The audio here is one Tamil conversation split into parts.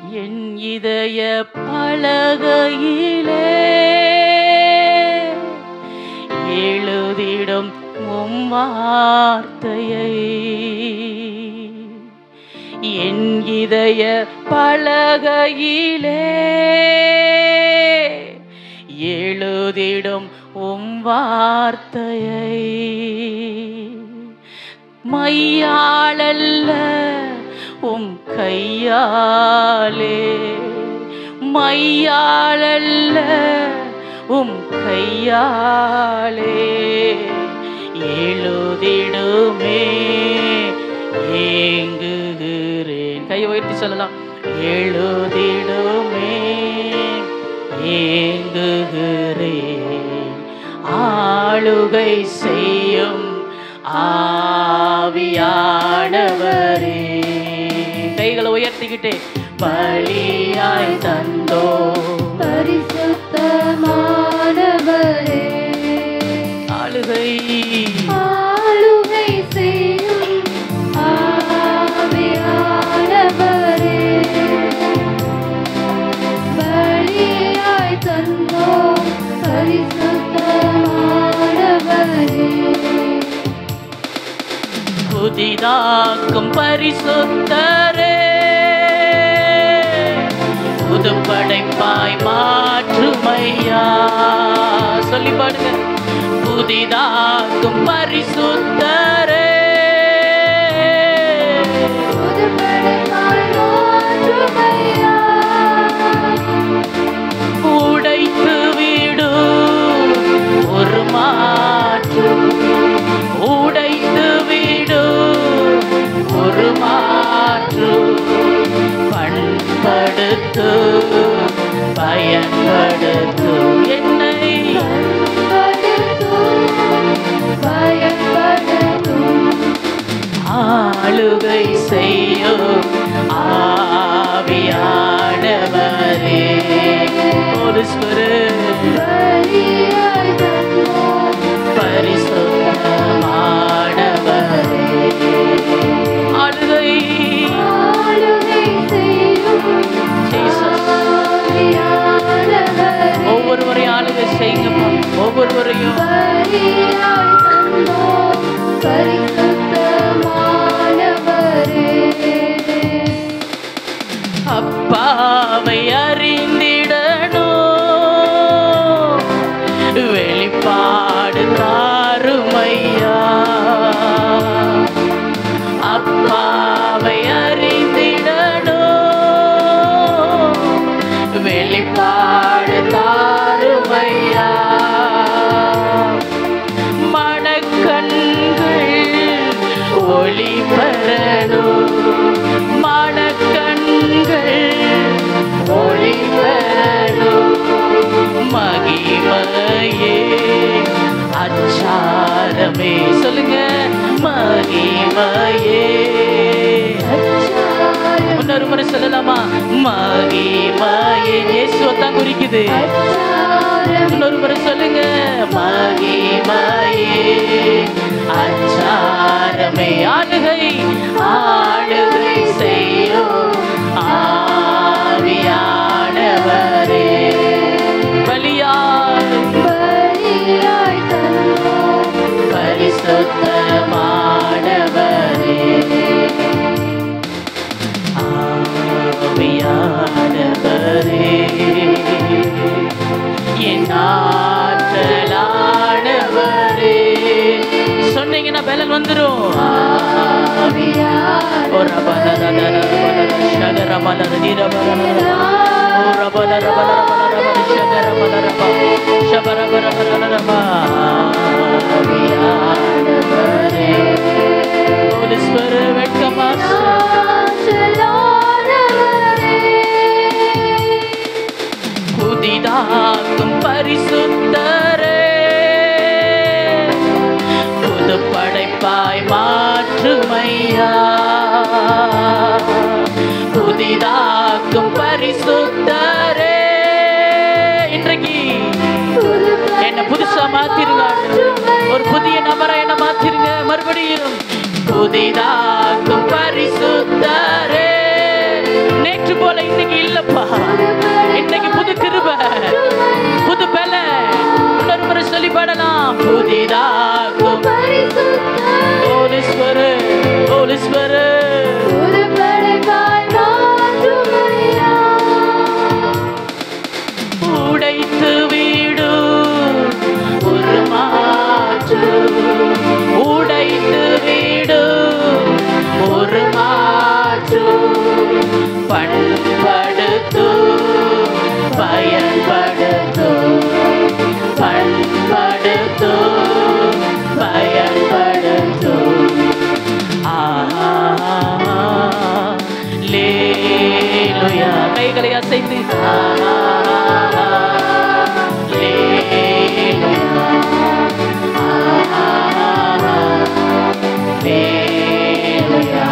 என் இதய பலகையிலே எழுதிடும் உம் வார்த்தையை என் இதய பலகையிலே எழுதிடும் உம் வார்த்தையை மையாளல்ல உம் கையாலே மையாளல்ல உம் கையாலே எழுதிடுமே ஏங்குகிறேன் கையை உயர்த்தி சொல்லலாம் எழுதிடுமே ஏங்குகிறேன் ஆளுகை செய்யும் ஆவியானவரே கைகளை உயர்த்திக்கிட்டே பலியாய் தந்தோ பரிசுத்தமானவரே ஆளுகை ஆளுகை செய்யும் ஆவியானவரே பலியாய் தந்தோம் பரிசுத்தமானவரே புதிதாக்கும் பரிசுத்தரே புது படைப்பாய் மாற்றுமையா சொல்லி பாடுங்க புதிதாக்கும் பரிசுத்தரே புதுப்படைப்பாய் மாற்றுமையா உடைத்து விடு ஒரு மாற்று உடைத்து விடு ஒரு மாற்று பண்படுத்து பயன்படுத்து என்னை ஆளுகை செய்யும் ஆவியானவரே ஒரு ஸ்வரு பரிசுத்தமானவரே ஆளுகை Jesus. ஒவ்வொருவரையும் ஆளுகை செய்யுங்கப்பா ஒவ்வொருவரையும் அப்பாவை அறிந்திடணும் வெளிப்பாடு தாருமையா அப்பாவை அறிந்திடணும் வெளிப்பாடு தாருமையா மணக்கண்கள் ஒளி பெறணும் மணக்கண்கள் ஒளி பெறணும் மகிமையே அச்சாரமே சொல்லுங்க மகிமையே இன்னொரு முறை சொல்லலாமா மகிமையே இயேசுவை தான் குறிக்குது இன்னொரு முறை சொல்லுங்க மகிமையே அச்சாரமே ஆளுகை ஆளுகை செய்யும் ஆவியானவரே பலியாய் பரிசுத்தமானவரே ஆவியானவரே என் ஆற்றலானவரே சொன்னீங்கன்னா பலன் வந்துரும் ஒரு பலர சகர பலர நீர பலர ஒரு பலர பலர பலர சகர பலர சபர பர பலர ஆவியானவரே Holy Spirit, come on. புதிதாக்கும் பரிசுத்தரே புது படைப்பாய் மாற்றுமையா புதிதாக்கும் பரிசுத்தரே இன்றைக்கு என்ன புதுசா மாத்திருங்க ஒரு புதிய நபரை என்ன மாத்திருங்க மறுபடியும் புதிதாக்கும் பரிசுத்தரே நேற்று போல இன்னைக்கு பண்படுத்து பயன்படுத்து பண்படுத்து பயன்படுத்து லேலுயா கைகளை அசைத்து லேலுயா லேலுயா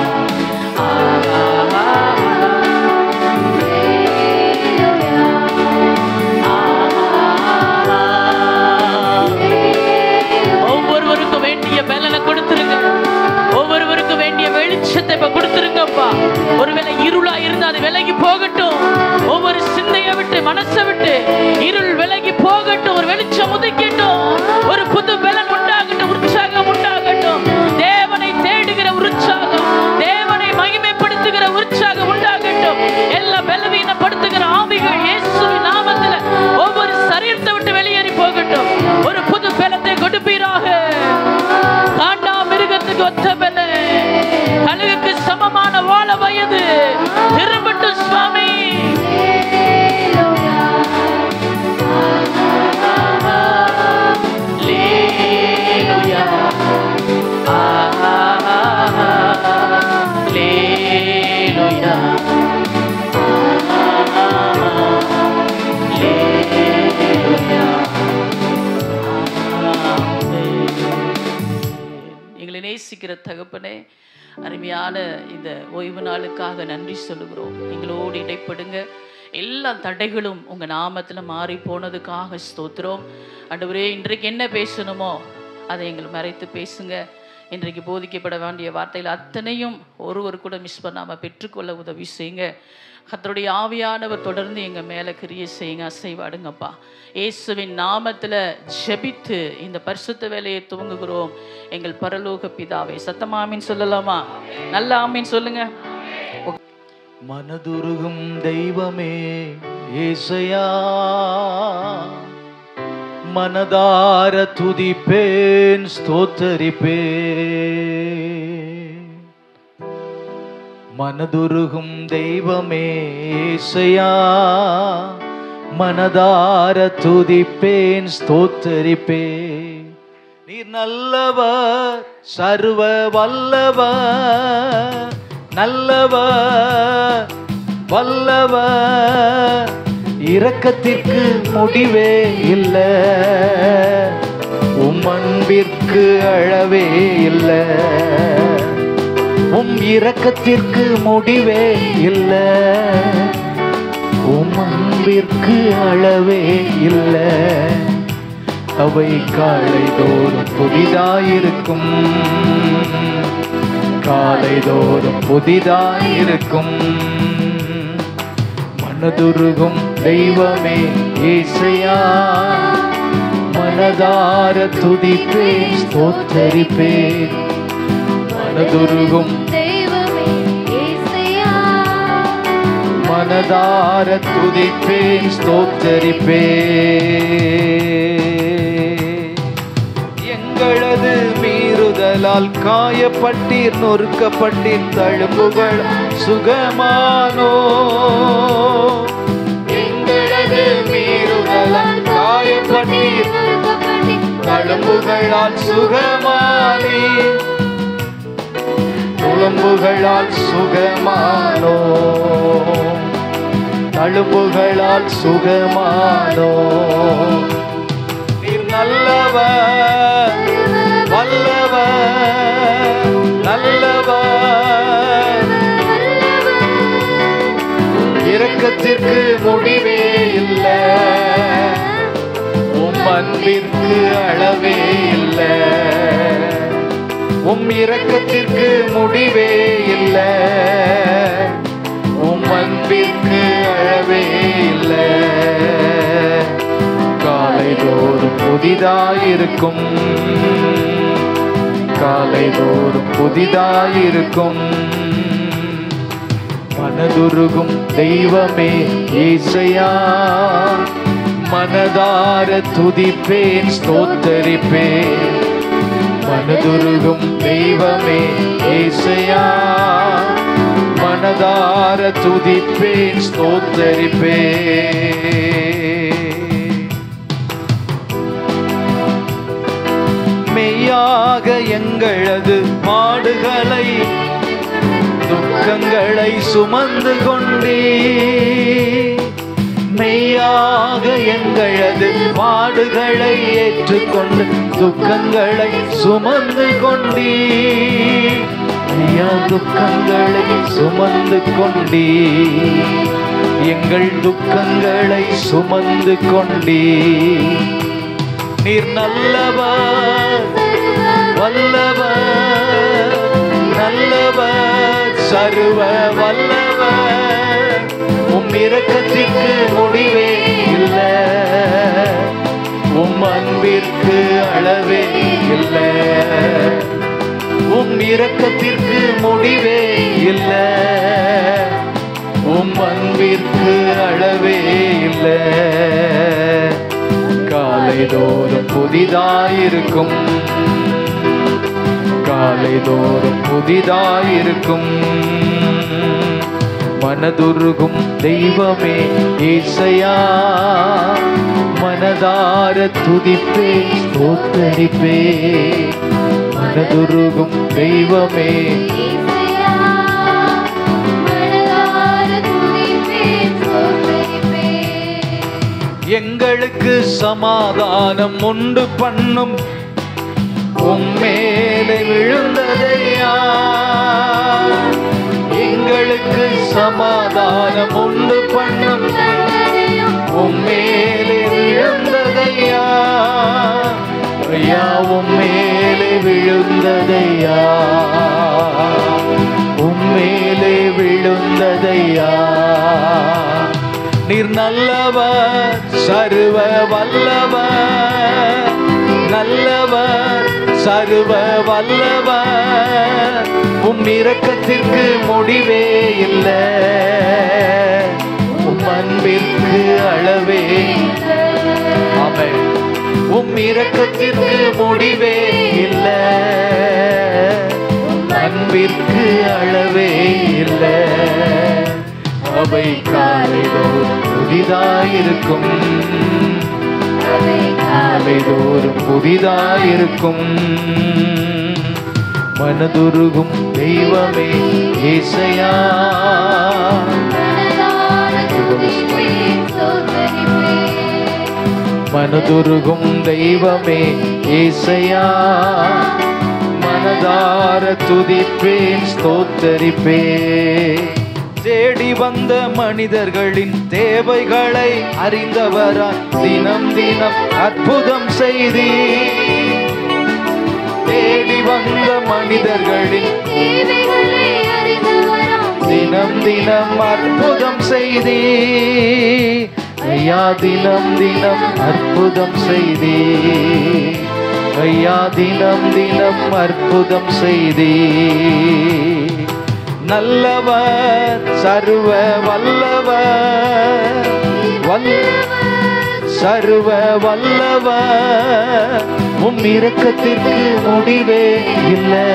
ஒவ்வொருவருக்கும் வேண்டிய பலனை கொடுத்துருங்க ஒவ்வொருவருக்கும் வேண்டிய வெளிச்சத்தை இப்ப கொடுத்துருங்கப்பா ஒருவேளை இருளா இருந்தா அது விலகி போகட்டும் ஒவ்வொரு சிந்தையை விட்டு மனசை விட்டு இருள் விலகி போகட்டும் ஒரு வெளிச்சம் உதிக்கட்டும் ஒரு புது பலன் உண்டாகட்டும் உற்சாகம் உண்டாகட்டும் தேவனை தேடுகிற உற்சாகம் தேவனை மகிமைப்படுத்துகிற உற்சாகம் உண்டாகட்டும் எல்லா பலவீனப்படுத்துகிற ஆவிகள் இயேசுவின் நாமத்துல ஒவ்வொரு சரீரத்தை விட்டு வெளியேறி போகட்டும் ஒரு புது பலத்தை கொடுப்பீராக காண்டா மிருகத்துக்கு ஒத்த பல கழுகுக்கு சமமான வாழ வயது திரும்பட்டும் சுவாமி லேலுயா லேலுயா லேலுயா எங்களை நேசிக்கிற தகப்பனே அருமையான இந்த ஓய்வு நாளுக்காக நன்றி சொல்லுகிறோம் எங்களோடு இடைப்படுங்க எல்லா தடைகளும் உங்க நாமத்துல மாறி போனதுக்காக ஸ்தோத்திரம் ஆண்டவரே இன்றைக்கு என்ன பேசணுமோ அதை எங்களை மறைத்து பேசுங்க இன்றைக்கு போதிக்கப்பட வேண்டிய வார்த்தைகள் அத்தனையும் ஒருவர் கூட மிஸ் பண்ணாம பெற்றுக்கொள்ள உதவி செய்யுங்க கர்த்தருடைய ஆவியானவர் தொடர்ந்து எங்க மேல கிரியை செய்யுங்க அசைவாடுங்கப்பா இயேசுவின் நாமத்துல ஜெபித்து இந்த பரிசுத்த வேலையை துவங்குகிறோம் எங்கள் பரலோக பிதாவே சத்தமாமின்னு சொல்லலாமா நல்ல ஆமீன் சொல்லுங்க மனதுருகும் தெய்வமே ஏசையா மனதார துதிப்பேன் ஸ்தோத்தரிப்பேன் மனதுருகும் தெய்வமே ஏசையா மனதார துதிப்பேன் ஸ்தோத்தரிப்பேன் நீர் நல்லவர் சர்வ வல்லவர் நல்லவர் வல்லவர் இரக்கத்திற்கு முடிவே இல்லை உம் அன்பிற்கு அழவே இல்லை உம் இரக்கத்திற்கு முடிவே இல்லை உம் அன்பிற்கு அளவே இல்லை அவை காலைதோறும் புதிதாயிருக்கும் காலைதோறும் புதிதாயிருக்கும் மனதுருகும் தெய்வமே ஏசையா மனதார துதிப்பேன் ஸ்தோத்தரிப்பேன் மனதுருகும் தெய்வமே இயேசுயா மனதார துதிப்பேன் ஸ்தோத்தரிப்பேன் எங்களது மீறுதலால் காயப்பட்டீர் நொறுக்கப்பட்டீர் தழும்புகள் சுகமானோ எங்களது மீறுதலால் காயப்பட்டீர் தழும்புகளால் சுகமானே துளம்புகளால் சுகமானோ தழும்புகளால் சுகமானோ நீர் நல்லவர் வல்லவர் நல்லவர் இரக்கத்திற்கு முடிவே இல்லை உம் அன்பிற்கு அளவே இல்லை உம் இரக்கத்திற்கு முடிவே இல்லை உம் அன்பிற்கு அளவே இல்லை காலைதோறும் புதிதாயிருக்கும் காலைதோறும் புதிதாயிருக்கும் மனதுருகும் தெய்வமே ஏசையா மனதார துதிப்பேன் ஸ்தோத்தரிப்பேன் மனதுருகும் தெய்வமே ஏசையா மன மனதார துதிப்பேன் ஸ்தோத்தரிப்பேன் மெய்யாக எங்களது பாடுகளை துக்கங்களை சுமந்து கொண்டே மெய்யாக எங்களது பாடுகளை ஏற்றுக்கொண்டு துக்கங்களை சுமந்து கொண்டே ஐயா துக்கங்களை சுமந்து கொண்டே எங்கள் துக்கங்களை சுமந்து கொண்டே நீர் நல்லவர் வல்லவர் நல்லவர் சர்வ வல்லவர் உம் இரக்கத்திற்கு முடிவே இல்லை உம் அன்பிற்கு அளவே இல்லை உம் இரக்கத்திற்கு முடிவே இல்லை உம் அன்பிற்கு அளவே இல்லை காலைதோறும் புதிதாயிருக்கும் காலைதோறும் புதிதாயிருக்கும் மனதுருகும் தெய்வமே ஏசையா மனதார துதிப்பே ஸ்தோத்தரிப்பே மனதுருகும் தெய்வமே இசையா மனதார துதிப்பேன் ஸ்தோத்தரிப்பேன் எங்களுக்கு சமாதானம் உண்டு பண்ணும் உம்மேலே விழுந்ததையா எங்களுக்கு சமாதானம் உண்டு பண்ணும் உம்மேலே விழுந்ததையா ஐயா உம்மேலே விழுந்ததையா உம்மேலே விழுந்ததையா நீர் நல்லவர் சர்வ வல்லவர் நல்லவர் சர்வ வல்லவர் உம் இரக்கத்திற்கு முடிவே இல்லை உம் அன்பிற்கு அளவே ஆமென் உம் இரக்கத்திற்கு முடிவே இல்லை உம் அன்பிற்கு அளவே இல்லை அவை காலைதோறும் புதிதாயிருக்கும் காலைதோறும் புதிதாயிருக்கும் மனதுருகும் தெய்வமே ஏசையா மனதார துதிப்பேன் ஸ்தோத்தரிப்பேன் மனதுருகும் தெய்வமே ஏசையா மனதார துதிப்பேன் ஸ்தோத்தரிப்பேன் தேடி வந்த மனிதர்களின் தேவைகளை அறிந்தவரா தினம் தினம் அற்புதம் செய்தி தேடி வந்த மனிதர்களின் தேவைகளை அறிந்தவராம் தினம் தினம் அற்புதம் செய்தி ஐயா தினம் தினம் அற்புதம் செய்தி ஐயா தினம் தினம் அற்புதம் செய்தி நல்லவர் சர்வ வல்லவர் வல்ல சர்வ வல்லவர் உம் இரக்கத்திற்கு முடிவே இல்லை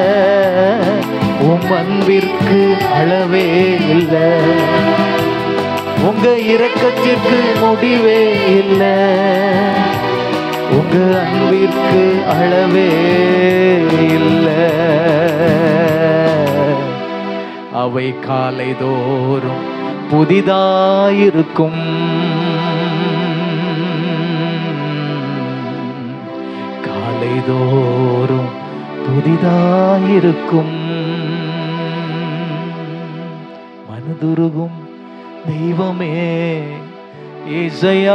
உம் அன்பிற்கு அளவே இல்லை உங்க இரக்கத்திற்கு முடிவே இல்லை உங்க அன்பிற்கு அளவே இல்லை அவை காலைதோறும் புதிதாயிருக்கும் காலைதோறும் புதிதாயிருக்கும் மனதுருகும் தெய்வமே இசையா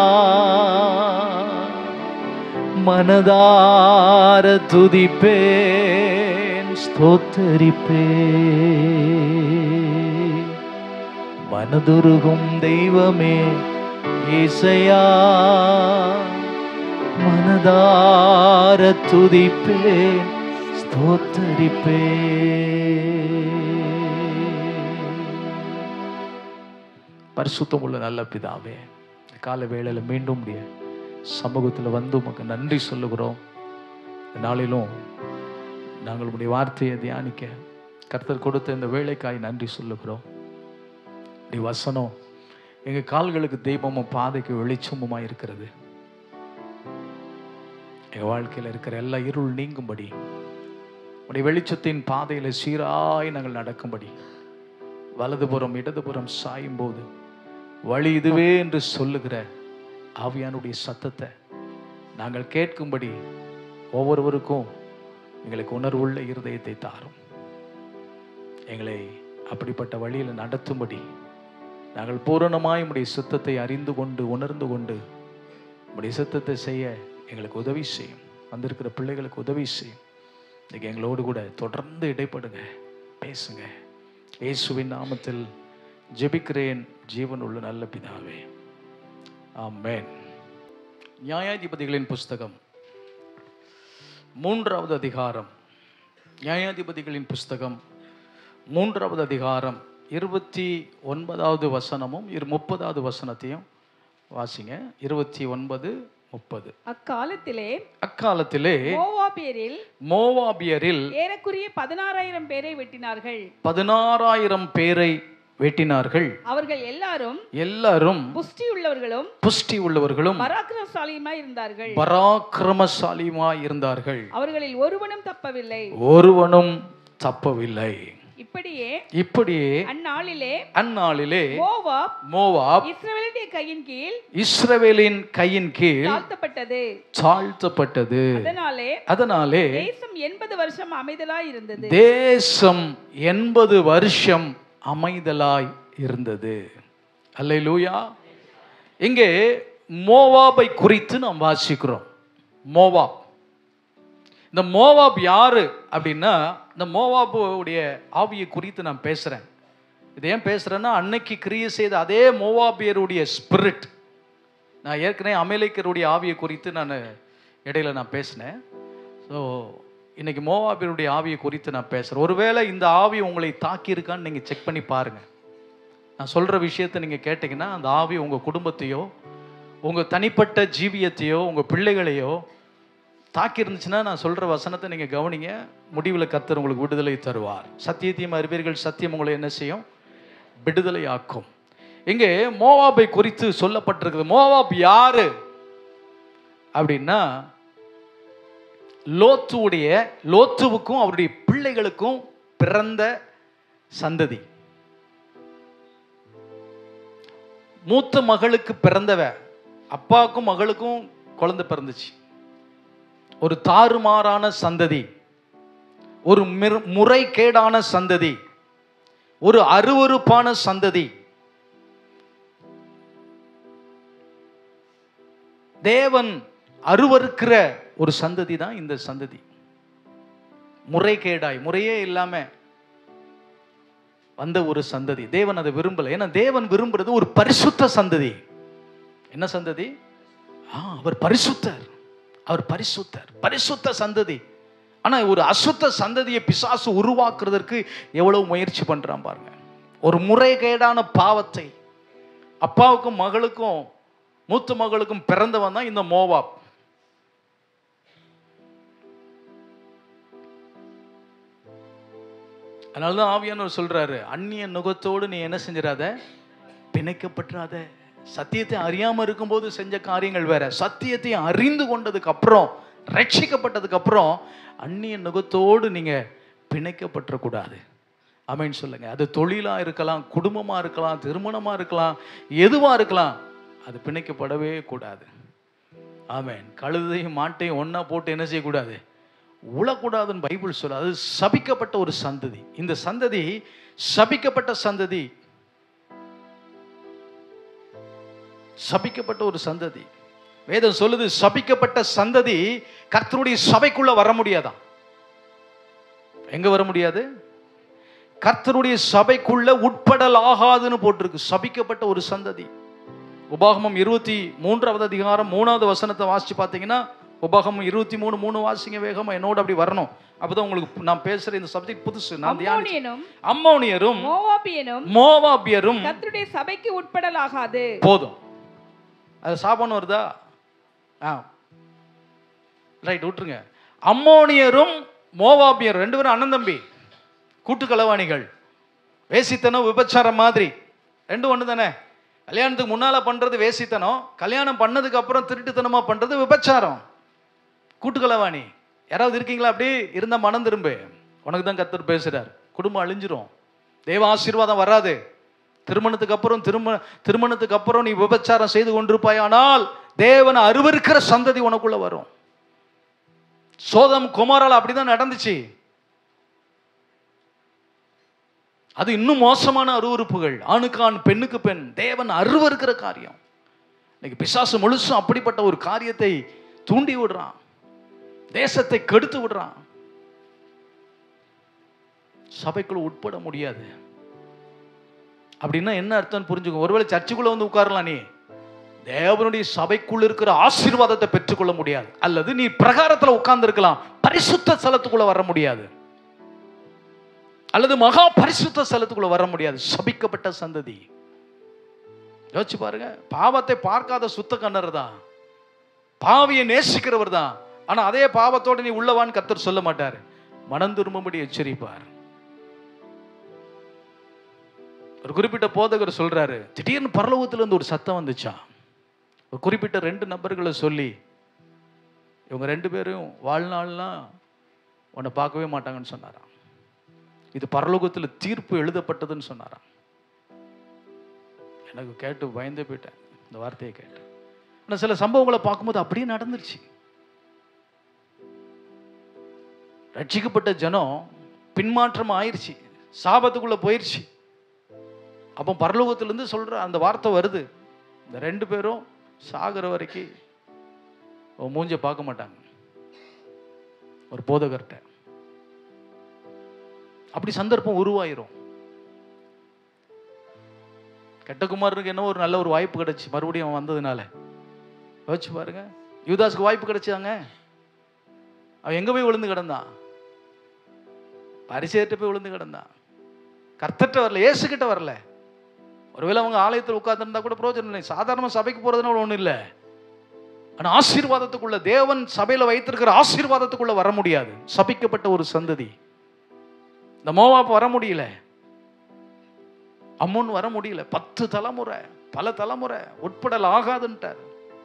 மனதார துதிப்பேன் ஸ்தோத்தரிப்பே மனதுருகும் தெய்வமே இசையா மனதார துதிப்பேன் ஸ்தோத்தரிப்பே பரிசுத்தம் உள்ள நல்ல பிதாவே இந்த கால வேளையில மீண்டும் உடைய சமூகத்தில் வந்து உமக்கு நன்றி சொல்லுகிறோம் இந்த நாளிலும் நாங்கள் உடைய வார்த்தையை தியானிக்க கர்த்தர் கொடுத்த இந்த வேலைக்காய் நன்றி சொல்லுகிறோம் இப்படி வசனம் எங்க கால்களுக்கு தெய்வமும் பாதைக்கு வெளிச்சமுமா இருக்கிறது எங்க வாழ்க்கையில இருக்கிற எல்லா இருள் நீங்கும்படி உடைய வெளிச்சத்தின் பாதையில சீராய் நாங்கள் நடக்கும்படி வலதுபுறம் இடதுபுறம் சாயும் போது வழி இதுவே என்று சொல்லுகிற ஆவியானுடைய சத்தத்தை நாங்கள் கேட்கும்படி ஒவ்வொருவருக்கும் எங்களுக்கு உணர்வுள்ள இருதயத்தை தாரும் எங்களை அப்படிப்பட்ட வழியில் நடத்தும்படி நாங்கள் பூரணமாய் உடைய சித்தத்தை அறிந்து கொண்டு உணர்ந்து கொண்டு உடைய சித்தத்தை செய்ய எங்களுக்கு உதவி செய்யும் வந்திருக்கிற பிள்ளைகளுக்கு உதவி செய்யும் இன்னைக்கு எங்களோடு கூட தொடர்ந்து இடைப்படுங்க பேசுங்க இயேசுவின் நாமத்தில் ஜெபிக்கிறேன் ஜீவனுள்ள நல்ல பிதாவே ஆமென் நியாயாதிபதிகளின் புஸ்தகம் மூன்றாவது அதிகாரம் நியாயாதிபதிகளின் புஸ்தகம் மூன்றாவது அதிகாரம் இருபத்தி ஒன்பதாவது வசனமும் இரு முப்பதாவது வசனத்தையும் வாசிங்க இருபத்தி ஒன்பது முப்பது அக்காலத்திலே அக்காலத்திலே மோவாபியரில் மோவாபியரில் ஏறக்குறைய பதினாறாயிரம் பேரை வெட்டினார்கள் பதினாறாயிரம் பேரை வெட்டினார்கள் அவர்கள் எல்லாரும் எல்லாரும் புஷ்டியுள்ளவர்களும் புஷ்டி உள்ளவர்களும் பராக்கிரமசாலியுமாய் இருந்தார்கள் பராக்கிரமசாலியுமாய் இருந்தார்கள் அவர்களில் ஒருவனும் தப்பவில்லை ஒருவனும் தப்பவில்லை இப்படியே இப்படியே அந்நாளிலே அந்நாளிலே மோவாப் மோவாப் இஸ்ரவேலுடைய கையின் கீழ் இஸ்ரவேலின் கையின் கீழ் தாழ்த்தப்பட்டது தாழ்த்தப்பட்டது அதனாலே அதனாலே தேசம் எண்பது வருஷம் அமைதலாய் இருந்தது தேசம் எண்பது வருஷம் அமைதலாய் இருந்தது அல்லேலூயா இங்கே மோவாபை குறித்து நாம் வாசிக்கிறோம் மோவாப் இந்த மோவாப் யாரு அப்படின்னா இந்த மோவாபுடைய ஆவியை குறித்து நான் பேசுறேன் இது ஏன் பேசுறேன்னா அன்னைக்கு கிரியை செய்த அதே மோவாபியருடைய ஸ்பிரிட் நான் ஏற்கனவே அமெரிக்கருடைய ஆவியை குறித்து நான் இடையில நான் பேசினேன் ஸோ இன்னைக்கு மோவாபியருடைய ஆவியை குறித்து நான் பேசுகிறேன் ஒருவேளை இந்த ஆவி உங்களை தாக்கியிருக்கான்னு நீங்கள் செக் பண்ணி பாருங்க நான் சொல்கிற விஷயத்தை நீங்கள் கேட்டிங்கன்னா அந்த ஆவி உங்கள் குடும்பத்தையோ உங்கள் தனிப்பட்ட ஜீவியத்தையோ உங்கள் பிள்ளைகளையோ தாக்கி இருந்துச்சுன்னா நான் சொல்கிற வசனத்தை நீங்கள் கவனிங்க முடிவில் கத்தர் உங்களுக்கு விடுதலை தருவார் சத்தியத்தையும் அறிவீர்கள் சத்தியம் உங்களை என்ன செய்யும் விடுதலை ஆக்கும் இங்கே மோவாபை குறித்து சொல்லப்பட்டிருக்குது மோவாப் யாரு அப்படின்னா லோத்துவுடைய லோத்துவுக்கும் அவருடைய பிள்ளைகளுக்கும் பிறந்த சந்ததி மூத்த மகளுக்கு பிறந்தவ அப்பாவுக்கும் மகளுக்கும் குழந்தை பிறந்துச்சு ஒரு தாறுமாறான சந்ததி ஒரு மிர்- முறைகேடான சந்ததி ஒரு அருவருப்பான சந்ததி தேவன் அருவருக்கிற ஒரு சந்ததி தான் இந்த சந்ததி முறைகேடாய் முறையே இல்லாம வந்த ஒரு சந்ததி தேவன் அதை விரும்பல ஏன்னா தேவன் விரும்புறது ஒரு பரிசுத்த சந்ததி என்ன சந்ததி ஆ, அவர் பரிசுத்தர் அவர் பரிசுத்தர் பரிசுத்த சந்ததி ஆனா ஒரு அசுத்த சந்ததியை பிசாசு உருவாக்குறதற்கு எவ்வளவு முயற்சி பண்றான் பாருங்க ஒரு முறைகேடான பாவத்தை அப்பாவுக்கும் மகளுக்கும் மூத்த மகளுக்கும் பிறந்தவன் தான் இந்த மோவாப் அதனால தான் ஆவியானவர் சொல்றாரு அந்நிய நுகத்தோடு நீ என்ன செஞ்சிடாத பிணைக்கப்பட்டுறாத சத்தியத்தை அறியாம இருக்கும்போது செஞ்ச காரியங்கள் வேற சத்தியத்தை அறிந்து கொண்டதுக்கு அப்புறம் ரட்சிக்கப்பட்டதுக்கு அப்புறம் அந்நிய நுகத்தோடு நீங்க பிணைக்கப்பட்டுறக்கூடாது ஆமென்னு சொல்லுங்க அது தொழிலா இருக்கலாம் குடும்பமா இருக்கலாம் திருமணமா இருக்கலாம் எதுவா இருக்கலாம் அது பிணைக்கப்படவே கூடாது ஆமென் கழுதையும் மாட்டையும் ஒண்ணா போட்டு என்ன செய்யக்கூடாது உழக்கூடாதுன்னு பைபிள் சொல்ல அது சபிக்கப்பட்ட ஒரு சந்ததி இந்த சந்ததி சபிக்கப்பட்ட சந்ததி சபிக்கப்பட்ட ஒரு சந்ததி வேதம் சொல்லுது சபிக்கப்பட்ட சந்ததி கர்த்தருடைய சபைக்குள்ள வர முடியாதாம் எங்க வர முடியாது கர்த்தருடைய சபைக்குள்ள உட்படல் ஆகாதுன்னு போட்டிருக்கு சபிக்கப்பட்ட ஒரு சந்ததி உபாகமம் இருபத்தி மூன்றாவது அதிகாரம் மூணாவது வசனத்தை வாசிச்சு பார்த்தீங்கன்னா உபாகமம் இருபத்தி மூணு மூணு வாசிங்க வேகமா என்னோட அப்படி வரணும் அப்பதான் உங்களுக்கு நான் பேசுற இந்த சப்ஜெக்ட் புதுசு நான் தியானிச்சு அம்மோனியனும் அம்மோனியரும் மோவாபியனும் மோவாபியரும் கர்த்தருடைய சபைக்கு உட்படலாகாது போதும் அது சாபம் வருதா ஆ ரைட் விட்டுருங்க அம்மோனியரும் மோவாபியரும் ரெண்டு பேரும் அண்ணன் தம்பி கூட்டு களவாணிகள் வேசித்தனம் விபச்சாரம் மாதிரி ரெண்டும் ஒன்று தானே கல்யாணத்துக்கு முன்னால பண்றது வேசித்தனம் கல்யாணம் பண்ணதுக்கு அப்புறம் திருட்டுத்தனமா பண்றது விபச்சாரம் கூட்டு களவாணி யாராவது இருக்கீங்களா அப்படி இருந்தா மனம் திரும்பு உனக்கு தான் கத்தர் பேசுறார் குடும்பம் அழிஞ்சிரும் தேவ ஆசீர்வாதம் வராது திருமணத்துக்கு அப்புறம் திருமண திருமணத்துக்கு அப்புறம் நீ விபச்சாரம் செய்து கொண்டிருப்பாயானால் தேவனை அருவருக்கிற சந்ததி உனக்குள்ள வரும் சோதம் குமாரால் அப்படிதான் நடந்துச்சு அது இன்னும் மோசமான அருவருப்புகள் ஆணுக்கு ஆண் பெண்ணுக்கு பெண் தேவன் அருவருக்கிற காரியம் இன்னைக்கு பிசாசு முழுசும் அப்படிப்பட்ட ஒரு காரியத்தை தூண்டி விடுறான் தேசத்தை கெடுத்து விடுறான் சபைக்குள்ள உட்பட முடியாது அப்படின்னா என்ன அர்த்தம் புரிஞ்சுக்கோ ஒருவேளை சர்ச்சுக்குள்ள வந்து உட்காரலாம் நீ தேவனுடைய சபைக்குள்ள இருக்கிற ஆசீர்வாதத்தை பெற்றுக்கொள்ள முடியாது அல்லது நீ பிரகாரத்துல உட்கார்ந்து இருக்கலாம் பரிசுத்த ஸ்தலத்துக்குள்ள வர முடியாது அல்லது மகா பரிசுத்த ஸ்தலத்துக்குள்ள வர முடியாது சபிக்கப்பட்ட சந்ததி யோசிச்சு பாருங்க பாவத்தை பார்க்காத சுத்த கண்ணர் தான் பாவியை நேசிக்கிறவர் தான் ஆனா அதே பாவத்தோட நீ உள்ளவான்னு கத்தர் சொல்ல மாட்டார் மனம் திரும்பும்படி எச்சரிப்பார் ஒரு குறிப்பிட்ட போதகர் சொல்றாரு திடீர்னு பரலோகத்துல இருந்து ஒரு சத்தம் வந்துச்சா ஒரு குறிப்பிட்ட ரெண்டு நபர்களை சொல்லி இவங்க ரெண்டு பேரும் வாழ்நாள்லாம் உன்னை பார்க்கவே மாட்டாங்கன்னு சொன்னாராம் இது பரலோகத்தில் தீர்ப்பு எழுதப்பட்டதுன்னு சொன்னாராம் எனக்கு கேட்டு பயந்தே போயிட்டேன் இந்த வார்த்தையை கேட்டு ஆனால் சில சம்பவங்களை பார்க்கும்போது அப்படியே நடந்துருச்சு ரட்சிக்கப்பட்ட ஜனம் பின்மாற்றம் ஆயிருச்சு சாபத்துக்குள்ள போயிருச்சு அப்போ பரலோகத்திலேருந்து சொல்ற அந்த வார்த்தை வருது இந்த ரெண்டு பேரும் சாகிற வரைக்கும் உன் மூஞ்ச பார்க்க மாட்டாங்க ஒரு போதகர்கிட்ட அப்படி சந்தர்ப்பம் உருவாயிரும் கெட்டகுமாரனுக்கு என்ன ஒரு நல்ல ஒரு வாய்ப்பு கிடைச்சு மறுபடியும் அவன் வந்ததுனால யோசிச்சு பாருங்க யூதாஸ்க்கு வாய்ப்பு கிடைச்சாங்க அவன் எங்க போய் விழுந்து கிடந்தான் பரிசேட்டு போய் விழுந்து கிடந்தான் கர்த்தட்ட வரல ஏசுகிட்ட வரல ஒருவேளை அவங்க ஆலயத்தில் உட்கார்ந்துருந்தா கூட பிரோஜனம் இல்லை சாதாரண சபைக்கு போறதுனால ஒன்றும் இல்லை ஆனா ஆசீர்வாதத்துக்குள்ள தேவன் சபையில வைத்திருக்கிற ஆசீர்வாதத்துக்குள்ள வர முடியாது சபிக்கப்பட்ட ஒரு சந்ததி இந்த மோவாப் வர முடியல அம்மன் வர முடியல பத்து தலைமுறை பல தலைமுறை உட்படல் ஆகாதுன்ட்டார்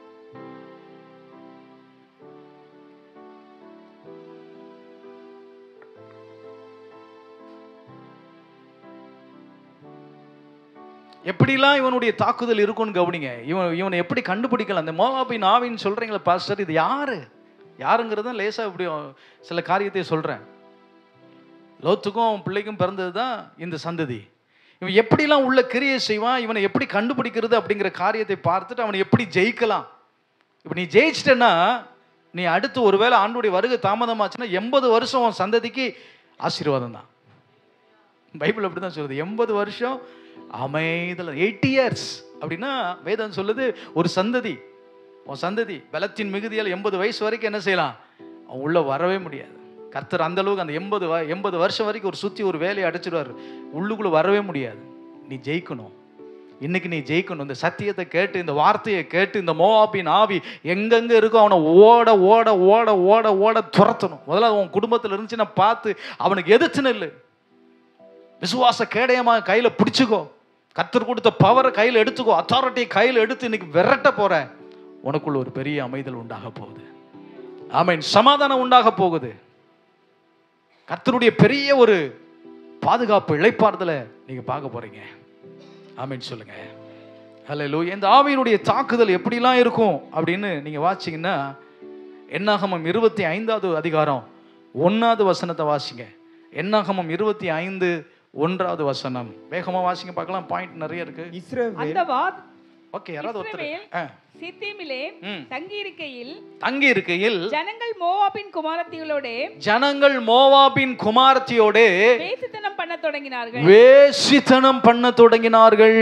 எப்படிலாம் இவனுடைய தாக்குதல் இருக்கும்னு கவனிங்க இவன் இவனை எப்படி கண்டுபிடிக்கலாம் அந்த மோவாபின் ஆவின்னு சொல்றீங்களா பாஸ்டர் இது யாரு யாருங்கிறத லேசா இப்படி சில காரியத்தை சொல்றேன் லோத்துக்கும் அவன் பிள்ளைக்கும் பிறந்தது தான் இந்த சந்ததி இவன் எப்படிலாம் உள்ள கிரியை செய்வான் இவனை எப்படி கண்டுபிடிக்கிறது அப்படிங்கிற காரியத்தை பார்த்துட்டு அவனை எப்படி ஜெயிக்கலாம் இப்போ நீ ஜெயிச்சிட்டன்னா நீ அடுத்து ஒருவேளை ஆண்டுடைய வருகை தாமதமாச்சுன்னா எண்பது வருஷம் உன் சந்ததிக்கு ஆசீர்வாதம் தான் பைபிள் அப்படி தான் சொல்லுது எண்பது வருஷம் அமைதல் எயிட்டி இயர்ஸ் அப்படின்னா வேதம் சொல்லுது ஒரு சந்ததி உன் சந்ததி பலத்தின் மிகுதியால் எண்பது வயசு வரைக்கும் என்ன செய்யலாம் அவன் உள்ள வரவே முடியாது கர்த்தர் அந்த அளவுக்கு அந்த எண்பது வ எண்பது வருஷம் வரைக்கும் ஒரு சுற்றி ஒரு வேலையை அடைச்சிடுவார் உள்ளுக்குள்ளே வரவே முடியாது நீ ஜெயிக்கணும் இன்னைக்கு நீ ஜெயிக்கணும் இந்த சத்தியத்தை கேட்டு இந்த வார்த்தையை கேட்டு இந்த மோவாப்பின் ஆவி எங்கெங்க இருக்கோ அவனை ஓட ஓட ஓட ஓட ஓட துரத்தணும் முதல்ல உன் குடும்பத்தில் இருந்துச்சுன்னா பார்த்து அவனுக்கு எதிர்த்து நெல்லு விசுவாச கேடயமா கையில் பிடிச்சிக்கோ கத்தர் கொடுத்த பவரை கையில் எடுத்துக்கோ அத்தாரிட்டியை கையில் எடுத்து இன்னைக்கு விரட்ட போற உனக்குள்ள ஒரு பெரிய அமைதல் உண்டாக போகுது ஆமீன் சமாதானம் உண்டாக போகுது கர்த்தருடைய பெரிய ஒரு பாதுகாப்பு இழைப்பாறுதலை நீங்க பார்க்க போறீங்க ஆமீன் சொல்லுங்க ஹலோ இந்த ஆவியினுடைய தாக்குதல் எப்படிலாம் இருக்கும் அப்படின்னு நீங்க வாசிங்கன்னா என்னாகமம் இருபத்தி ஐந்தாவது அதிகாரம் ஒன்னாவது வசனத்தை வாசிங்க என்னாகமம் இருபத்தி ஐந்து ஒன்றாவது வசனம் வேகமா வாசிங்க பார்க்கலாம் பாயிண்ட் நிறைய இருக்கு இஸ்ரவேல் அந்த வாத் ஓகே யாராவது ஒருத்தர் இஸ்ரவேல் ஆ, சித்தீமிலே ம். தங்கியிருக்கையில் தங்கி இருக்கையில் ஜனங்கள் மோவாபின் குமாரத்திகளோட ஜனங்கள் மோவாபின் குமாரத்தியோடு பேசித்தனம் பண்ண தொடங்கினார்கள் வேசித்தனம் பண்ண தொடங்கினார்கள்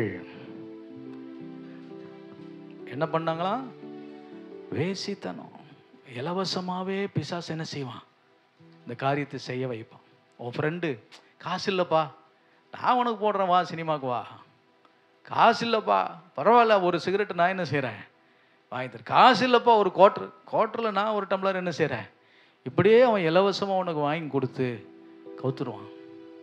என்ன பண்ணாங்களா வேசித்தனம் இலவசமாவே பிசாசு என்ன செய்வான் இந்த காரியத்தை செய்ய வைப்பான் உன் ஃப்ரெண்டு காசு இல்லைப்பா நான் உனக்கு போடுறேன் வா சினிமாக்கு வா காசு இல்லைப்பா பரவாயில்ல ஒரு சிகரெட் நான் என்ன செய்கிறேன் வாங்கி தரேன் காசு இல்லைப்பா ஒரு குவார்ட்ரு குவார்ட்டரில் நான் ஒரு டம்ளர் என்ன செய்கிறேன் இப்படியே அவன் இலவசமாக உனக்கு வாங்கி கொடுத்து கவுத்துருவான்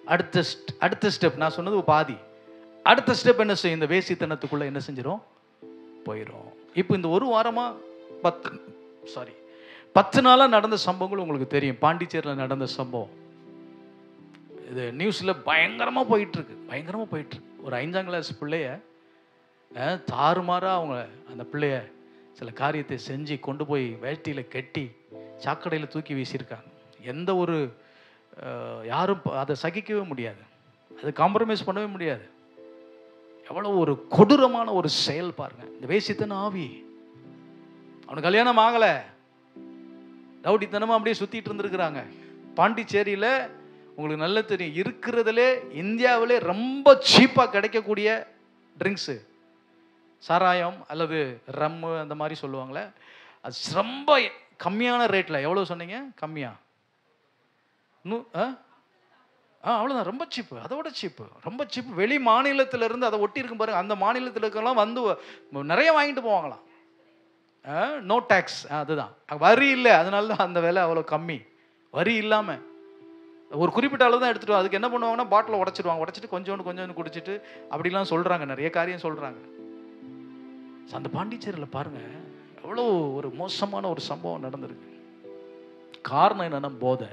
அடுத்த st- அடுத்த ஸ்டெப் நான் சொன்னது பாதி அடுத்த ஸ்டெப் என்ன செய்யும் இந்த வேசித்தனத்துக்குள்ள என்ன செஞ்சிடும் போயிடும் இப்போ இந்த ஒரு வாரமா பத்து சாரி பத்து நாளாக நடந்த சம்பவங்கள் உங்களுக்கு தெரியும் பாண்டிச்சேரியில் நடந்த சம்பவம் இது நியூஸில் பயங்கரமாக போயிட்டுருக்கு பயங்கரமாக போயிட்டுருக்கு ஒரு ஐந்தாம் கிளாஸ் பிள்ளைய அஹ், தாறுமாறா அவங்க அந்த பிள்ளைய சில காரியத்தை செஞ்சு கொண்டு போய் வேட்டியில் கட்டி சாக்கடையில் தூக்கி வீசியிருக்காங்க எந்த ஒரு அஹ், யாரும் ப- அதை சகிக்கவே முடியாது அது காம்ப்ரமைஸ் பண்ணவே முடியாது எவ்வளோ ஒரு கொடூரமான ஒரு செயல் பாருங்க இந்த வேசித்தன ஆவி அவனுக்கு கல்யாணம் ஆகலை ரவுடித்தனமாக அப்படியே சுற்றிட்டு இருந்திருக்கிறாங்க பாண்டிச்சேரியில் உங்களுக்கு நல்லா தெரியும் இருக்கிறதுலே இந்தியாவிலே ரொம்ப சீப்பாக கிடைக்கக்கூடிய ட்ரிங்க்ஸு சாராயம் அல்லது ரம்மு அந்த மாதிரி சொல்லுவாங்களே அது ரொம்ப கம்மியான ரேட்டில் எவ்வளோ சொன்னீங்க கம்மியா நூ ஆ ஆ அவ்வளோதான் ரொம்ப சீப்பு அதோட சீப்பு ரொம்ப சீப்பு வெளி மாநிலத்துல இருந்து அதை ஒட்டி இருக்கும் பாருங்க அந்த மாநிலத்தில் இருக்கலாம் வந்து வ- நிறைய வாங்கிட்டு போவாங்களாம் நோ டேக்ஸ் அதுதான் வரி இல்லை அதனால தான் அந்த விலை அவ்வளோ கம்மி வரி இல்லாமல் ஒரு குறிப்பிட்ட அளவு தான் எடுத்துட்டு வா. அதுக்கு என்ன பண்ணுவாங்கன்னா பாட்டில் உடச்சிடுவாங்க உடச்சிட்டு கொஞ்சோண்டு கொஞ்சோண்டு குடிச்சிட்டு அப்படிலாம் சொல்கிறாங்க நிறைய காரியம் சொல்கிறாங்க அந்த பாண்டிச்சேரியில் பாருங்க எவ்வளோ ஒரு மோசமான ஒரு சம்பவம் நடந்திருக்கு காரணம் என்னன்னா போதை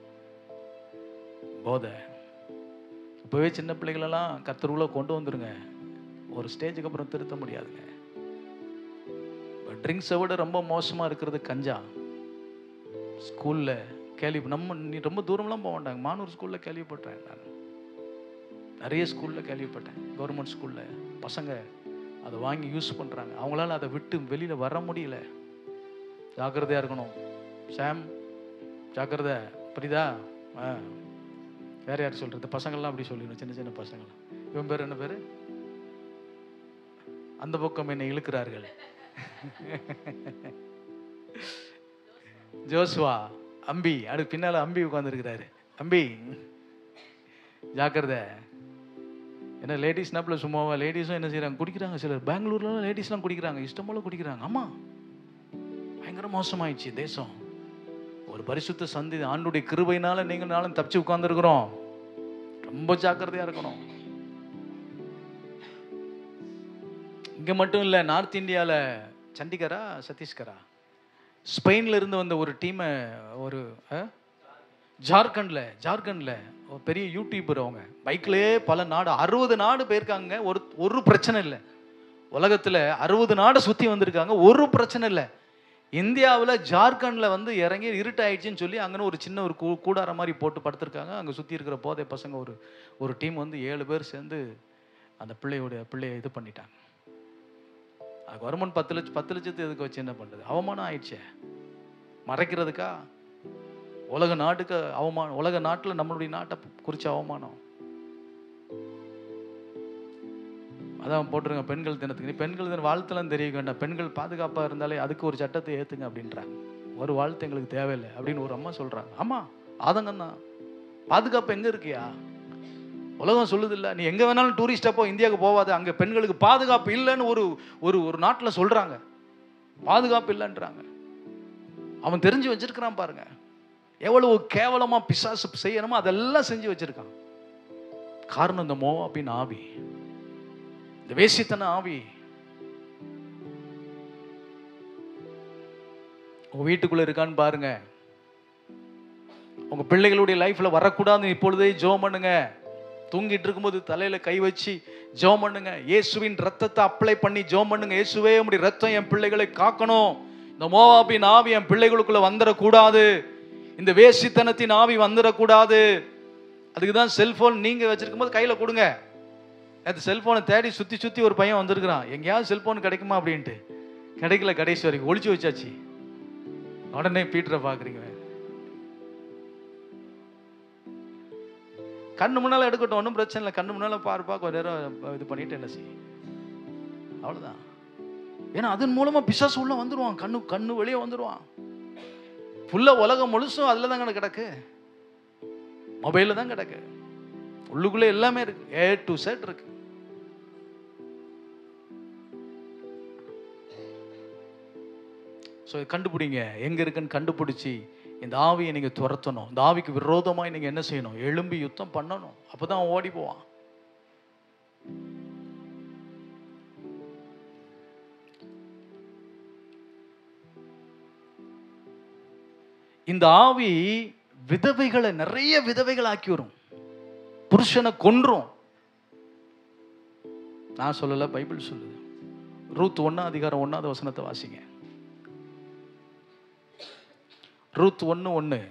போதை இப்போவே சின்ன பிள்ளைகளெல்லாம் கத்தருக்குள்ள கொண்டு வந்துருங்க ஒரு ஸ்டேஜுக்கு அப்புறம் திருத்த முடியாதுங்க ட்ரிங்க்ஸை விட ரொம்ப மோசமாக இருக்கிறது கஞ்சா ஸ்கூலில் கேள்வி நம்ம நீ ரொம்ப தூரம்லாம் போக மாட்டாங்க மானூர் ஸ்கூலில் கேள்விப்பட்டேன் நான் நிறைய ஸ்கூலில் கேள்விப்பட்டேன் கவர்மெண்ட் ஸ்கூலில் பசங்க அதை வாங்கி யூஸ் பண்ணுறாங்க அவங்களால அதை விட்டு வெளியில் வர முடியல ஜாக்கிரதையாக இருக்கணும் சாம் ஜாக்கிரதை புரியுதா ஆ வேற யார் சொல்கிறது பசங்கள்லாம் அப்படி சொல்லிடணும் சின்ன சின்ன பசங்களாம் இவன் பேர் என்ன பேர் அந்த பக்கம் என்னை இழுக்கிறார்கள் ஜோஸ்வா அம்பி அடுத்து பின்னால அம்பி உட்காந்துருக்கிறாரு அம்பி ஜாக்கிரதை என்ன லேடிஸ் நாப்பில் சும்மாவா லேடிஸும் என்ன செய்கிறாங்க குடிக்கிறாங்க சிலர் பெங்களூர்லாம் லேடிஸ்லாம் குடிக்கிறாங்க இஷ்டம் போல குடிக்கிறாங்க ஆமாம் பயங்கர மோசமாயிடுச்சு தேசம் ஒரு பரிசுத்த சந்தி ஆண்டுடைய கிருபையினால நீங்கள் நாளும் தப்பிச்சு உட்காந்துருக்குறோம் ரொம்ப ஜாக்கிரதையா இருக்கணும் இங்க மட்டும் இல்லை நார்த் இந்தியாவில் சண்டிகரா சத்தீஸ்கரா ஸ்பெயின்ல இருந்து வந்த ஒரு டீமை ஒரு அஹ், ஜார்க்கண்ட்ல ஜார்க்கண்ட்ல ஒரு பெரிய யூடியூபர் அவங்க பைக்லயே பல நாடு அறுபது நாடு போயிருக்காங்க ஒரு ஒரு பிரச்சனை இல்லை உலகத்துல அறுபது நாடு சுத்தி வந்திருக்காங்க ஒரு பிரச்சனை இல்லை இந்தியாவில் ஜார்க்கண்ட்ல வந்து இறங்கி இருட்டாயிடுச்சுன்னு சொல்லி அங்கன்னு ஒரு சின்ன ஒரு கூ கூடார மாதிரி போட்டு படுத்திருக்காங்க அங்கே சுற்றி இருக்கிற போதை பசங்க ஒரு ஒரு டீம் வந்து ஏழு பேர் சேர்ந்து அந்த பிள்ளையோட பிள்ளைய இது பண்ணிட்டாங்க அது கவர்மெண்ட் பத்து லட்சம் பத்து லட்சத்து எதுக்கு வச்சு என்ன பண்ணுறது அவமானம் ஆயிடுச்சே மறைக்கிறதுக்கா உலக நாட்டுக்கு அவமானம் உலக நாட்டில் நம்மளுடைய நாட்டை குறித்த அவமானம் அதான் போட்டுருங்க பெண்கள் தினத்துக்கு நீ பெண்கள் தின வாழ்த்தெல்லாம் தெரிய வேண்டாம் பெண்கள் பாதுகாப்பாக இருந்தாலே அதுக்கு ஒரு சட்டத்தை ஏற்றுங்க அப்படின்றாங்க ஒரு வாழ்த்து எங்களுக்கு தேவையில்லை அப்படின்னு ஒரு அம்மா சொல்கிறாங்க ஆமாம் ஆதங்கம் தான் பாதுகாப்பு எங்கே இருக்கியா உலகம் சொல்லுது இல்லை நீ எங்கே வேணாலும் டூரிஸ்டாக போ இந்தியாவுக்கு போவாத அங்கே பெண்களுக்கு பாதுகாப்பு இல்லைன்னு ஒரு ஒரு ஒரு நாட்டில் சொல்கிறாங்க பாதுகாப்பு இல்லைன்றாங்க அவன் தெரிஞ்சு வச்சிருக்கிறான் பாருங்க எவ்வளவு கேவலமாக பிசாசு செய்யணுமோ அதெல்லாம் செஞ்சு வச்சிருக்கான் காரணம் இந்த மோவாபின் ஆவி இந்த வேசித்தன ஆவி உங்க வீட்டுக்குள்ள இருக்கான்னு பாருங்க உங்க பிள்ளைகளுடைய லைஃப்ல வரக்கூடாதுன்னு இப்பொழுதே ஜெபம் பண்ணுங்க தூங்கிட்டு இருக்கும்போது தலையில கை வச்சு ஜெபம் பண்ணுங்க இயேசுவின் ரத்தத்தை அப்ளை பண்ணி ஜெபம் பண்ணுங்க இயேசுவே உம்முடைய ரத்தம் என் பிள்ளைகளை காக்கணும் இந்த மோவாபின் ஆவி என் பிள்ளைகளுக்குள்ள வந்துடக்கூடாது இந்த வேசித்தனத்தின் ஆவி வந்துடக்கூடாது அதுக்கு தான் செல்போன் நீங்க வச்சிருக்கும் போது கையில கொடுங்க நேற்று செல்போனை தேடி சுத்தி சுத்தி ஒரு பையன் வந்திருக்கிறான் எங்கேயாவது செல்போன் கிடைக்குமா அப்படின்ட்டு கிடைக்கல கடைசி வரைக்கும் ஒளிச்சு வச்சாச்சு உடனே பீட்டரை பார்க்குறீங்க கண்ணு முன்னால எடுக்கட்டும் ஒன்றும் பிரச்சனை இல்லை கண்ணு முன்னால பார்ப்பா கொஞ்ச நேரம் இது பண்ணிட்டு என்ன செய்யும் அவ்வளோதான் ஏன்னா அதன் மூலமா பிசாசு உள்ள வந்துருவான் கண்ணு கண்ணு வெளியே வந்துருவான் ஃபுல்லா உலகம் முழுசும் அதில் தான் கிடக்கு மொபைலில் தான் கிடக்கு உள்ளுக்குள்ளே எல்லாமே இருக்கு ஏ டு செட் இருக்கு ஸோ கண்டுபிடிங்க எங்க இருக்குன்னு கண்டுபிடிச்சி இந்த ஆவியை நீங்க துரத்தணும் இந்த ஆவிக்கு விரோதமாய் நீங்க என்ன செய்யணும் எழும்பி யுத்தம் பண்ணணும் அப்பதான் அவன் ஓடி போவான் இந்த ஆவி விதவைகளை நிறைய விதவைகள் ஆக்கி வரும் புருஷனை கொன்றும் நான் சொல்லல பைபிள் சொல்லுது ரூத் ஒண்ணா அதிகாரம் ஒண்ணாவது வசனத்தை வாசிங்க ரூத் ஒண்ணு ஒண்ணு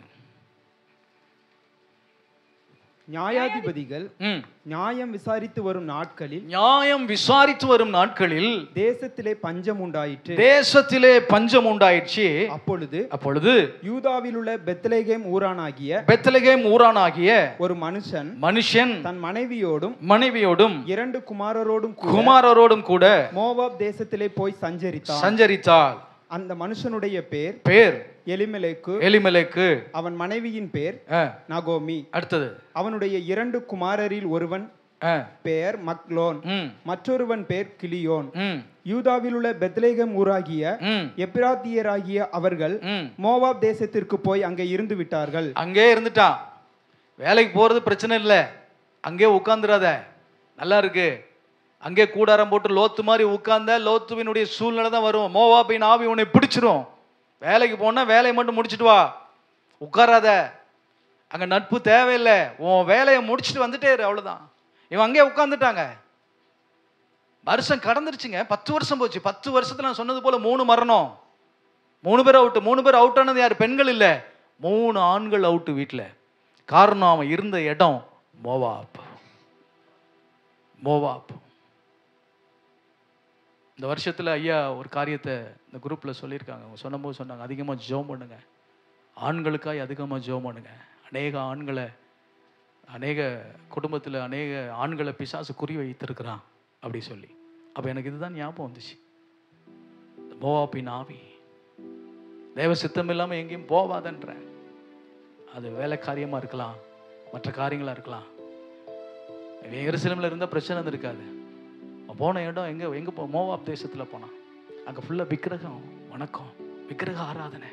நியாயாதிபதிகள் ம். நியாயம் விசாரித்து வரும் நாட்களில் நியாயம் விசாரித்து வரும் நாட்களில் தேசத்திலே பஞ்சம் உண்டாயிற்று தேசத்திலே பஞ்சம் உண்டாயிடுச்சு அப்பொழுது அப்பொழுது யூதாவில் உள்ள பெத்லேகேம் ஊரானாகிய பெத்லகேம் ஊரானாகிய ஒரு மனுஷன் மனுஷன் தன் மனைவியோடும் மனைவியோடும் இரண்டு குமாரரோடும் கூட குமாரரோடும் கூட மோவாப் தேசத்திலே போய் சஞ்சரித்தான் சஞ்சரித்தாள் அந்த மனுஷனுடைய பேர் பேர் எலிமெலேக்கு எலிமெலேக்கு அவன் மனைவியின் பேர் ஆ, நகோமி அடுத்தது அவனுடைய இரண்டு குமாரரில் ஒருவன் ஆ, பெயர் மக்லோன் ம், மற்றொருவன் பேர் கிளியோன் ம், யூதாவில் உள்ள பெத்லேகம் ஊராகிய ம், எப்பிராத்தியராகிய அவர்கள் ம். மோவாப் தேசத்திற்கு போய் அங்கே இருந்து விட்டார்கள் அங்கே இருந்துட்டான் வேலைக்கு போறது பிரச்சனை இல்லை அங்கே உட்காந்துடாத நல்லா இருக்கு அங்கே கூடாரம் போட்டு லோத்து மாதிரி உட்கார்ந்த லோத்துவினுடைய சூழ்நிலை தான் வரும் மோவாபின் ஆவி உன்னை பிடிச்சிரும் வேலைக்கு போனா வேலையை மட்டும் முடிச்சிட்டு வா உட்காராத அங்க நட்பு தேவையில்லை உன் வேலையை முடிச்சிட்டு வந்துட்டே இரு அவ்வளவுதான் இவன் அங்கே உட்காந்துட்டாங்க வருஷம் கடந்துருச்சுங்க பத்து வருஷம் போச்சு பத்து வருஷத்துல நான் சொன்னது போல மூணு மரணம் மூணு பேர் அவுட்டு மூணு பேர் அவுட் ஆனது யார் பெண்கள் இல்லை மூணு ஆண்கள் அவுட்டு வீட்டில் காரணம் அவன் இருந்த இடம் மோவாப் மோவாப் இந்த வருஷத்தில் ஐயா ஒரு காரியத்தை இந்த குரூப்பில் சொல்லியிருக்காங்க அவங்க சொன்னபோது சொன்னாங்க அதிகமாக ஜெபம் பண்ணுங்க ஆண்களுக்காய் அதிகமாக ஜெபம் பண்ணுங்க அநேக ஆண்களை அநேக குடும்பத்தில் அநேக ஆண்களை பிசாசு குறி வைத்திருக்கிறான் அப்படி சொல்லி அப்போ எனக்கு இதுதான் ஞாபகம் வந்துச்சு இந்த மோவாப்பின் ஆவி தேவ சித்தம் இல்லாமல் எங்கேயும் போவாதன்ற அது வேலை காரியமாக இருக்கலாம் மற்ற காரியங்களாக இருக்கலாம் எருசலேமில் இருந்தால் பிரச்சனை இருக்காது அவன் போன இடம் எங்கே எங்கே போ மோவாப் தேசத்தில் போனான் அங்கே ஃபுல்லாக விக்கிரகம் வணக்கம் விக்கிரக ஆராதனை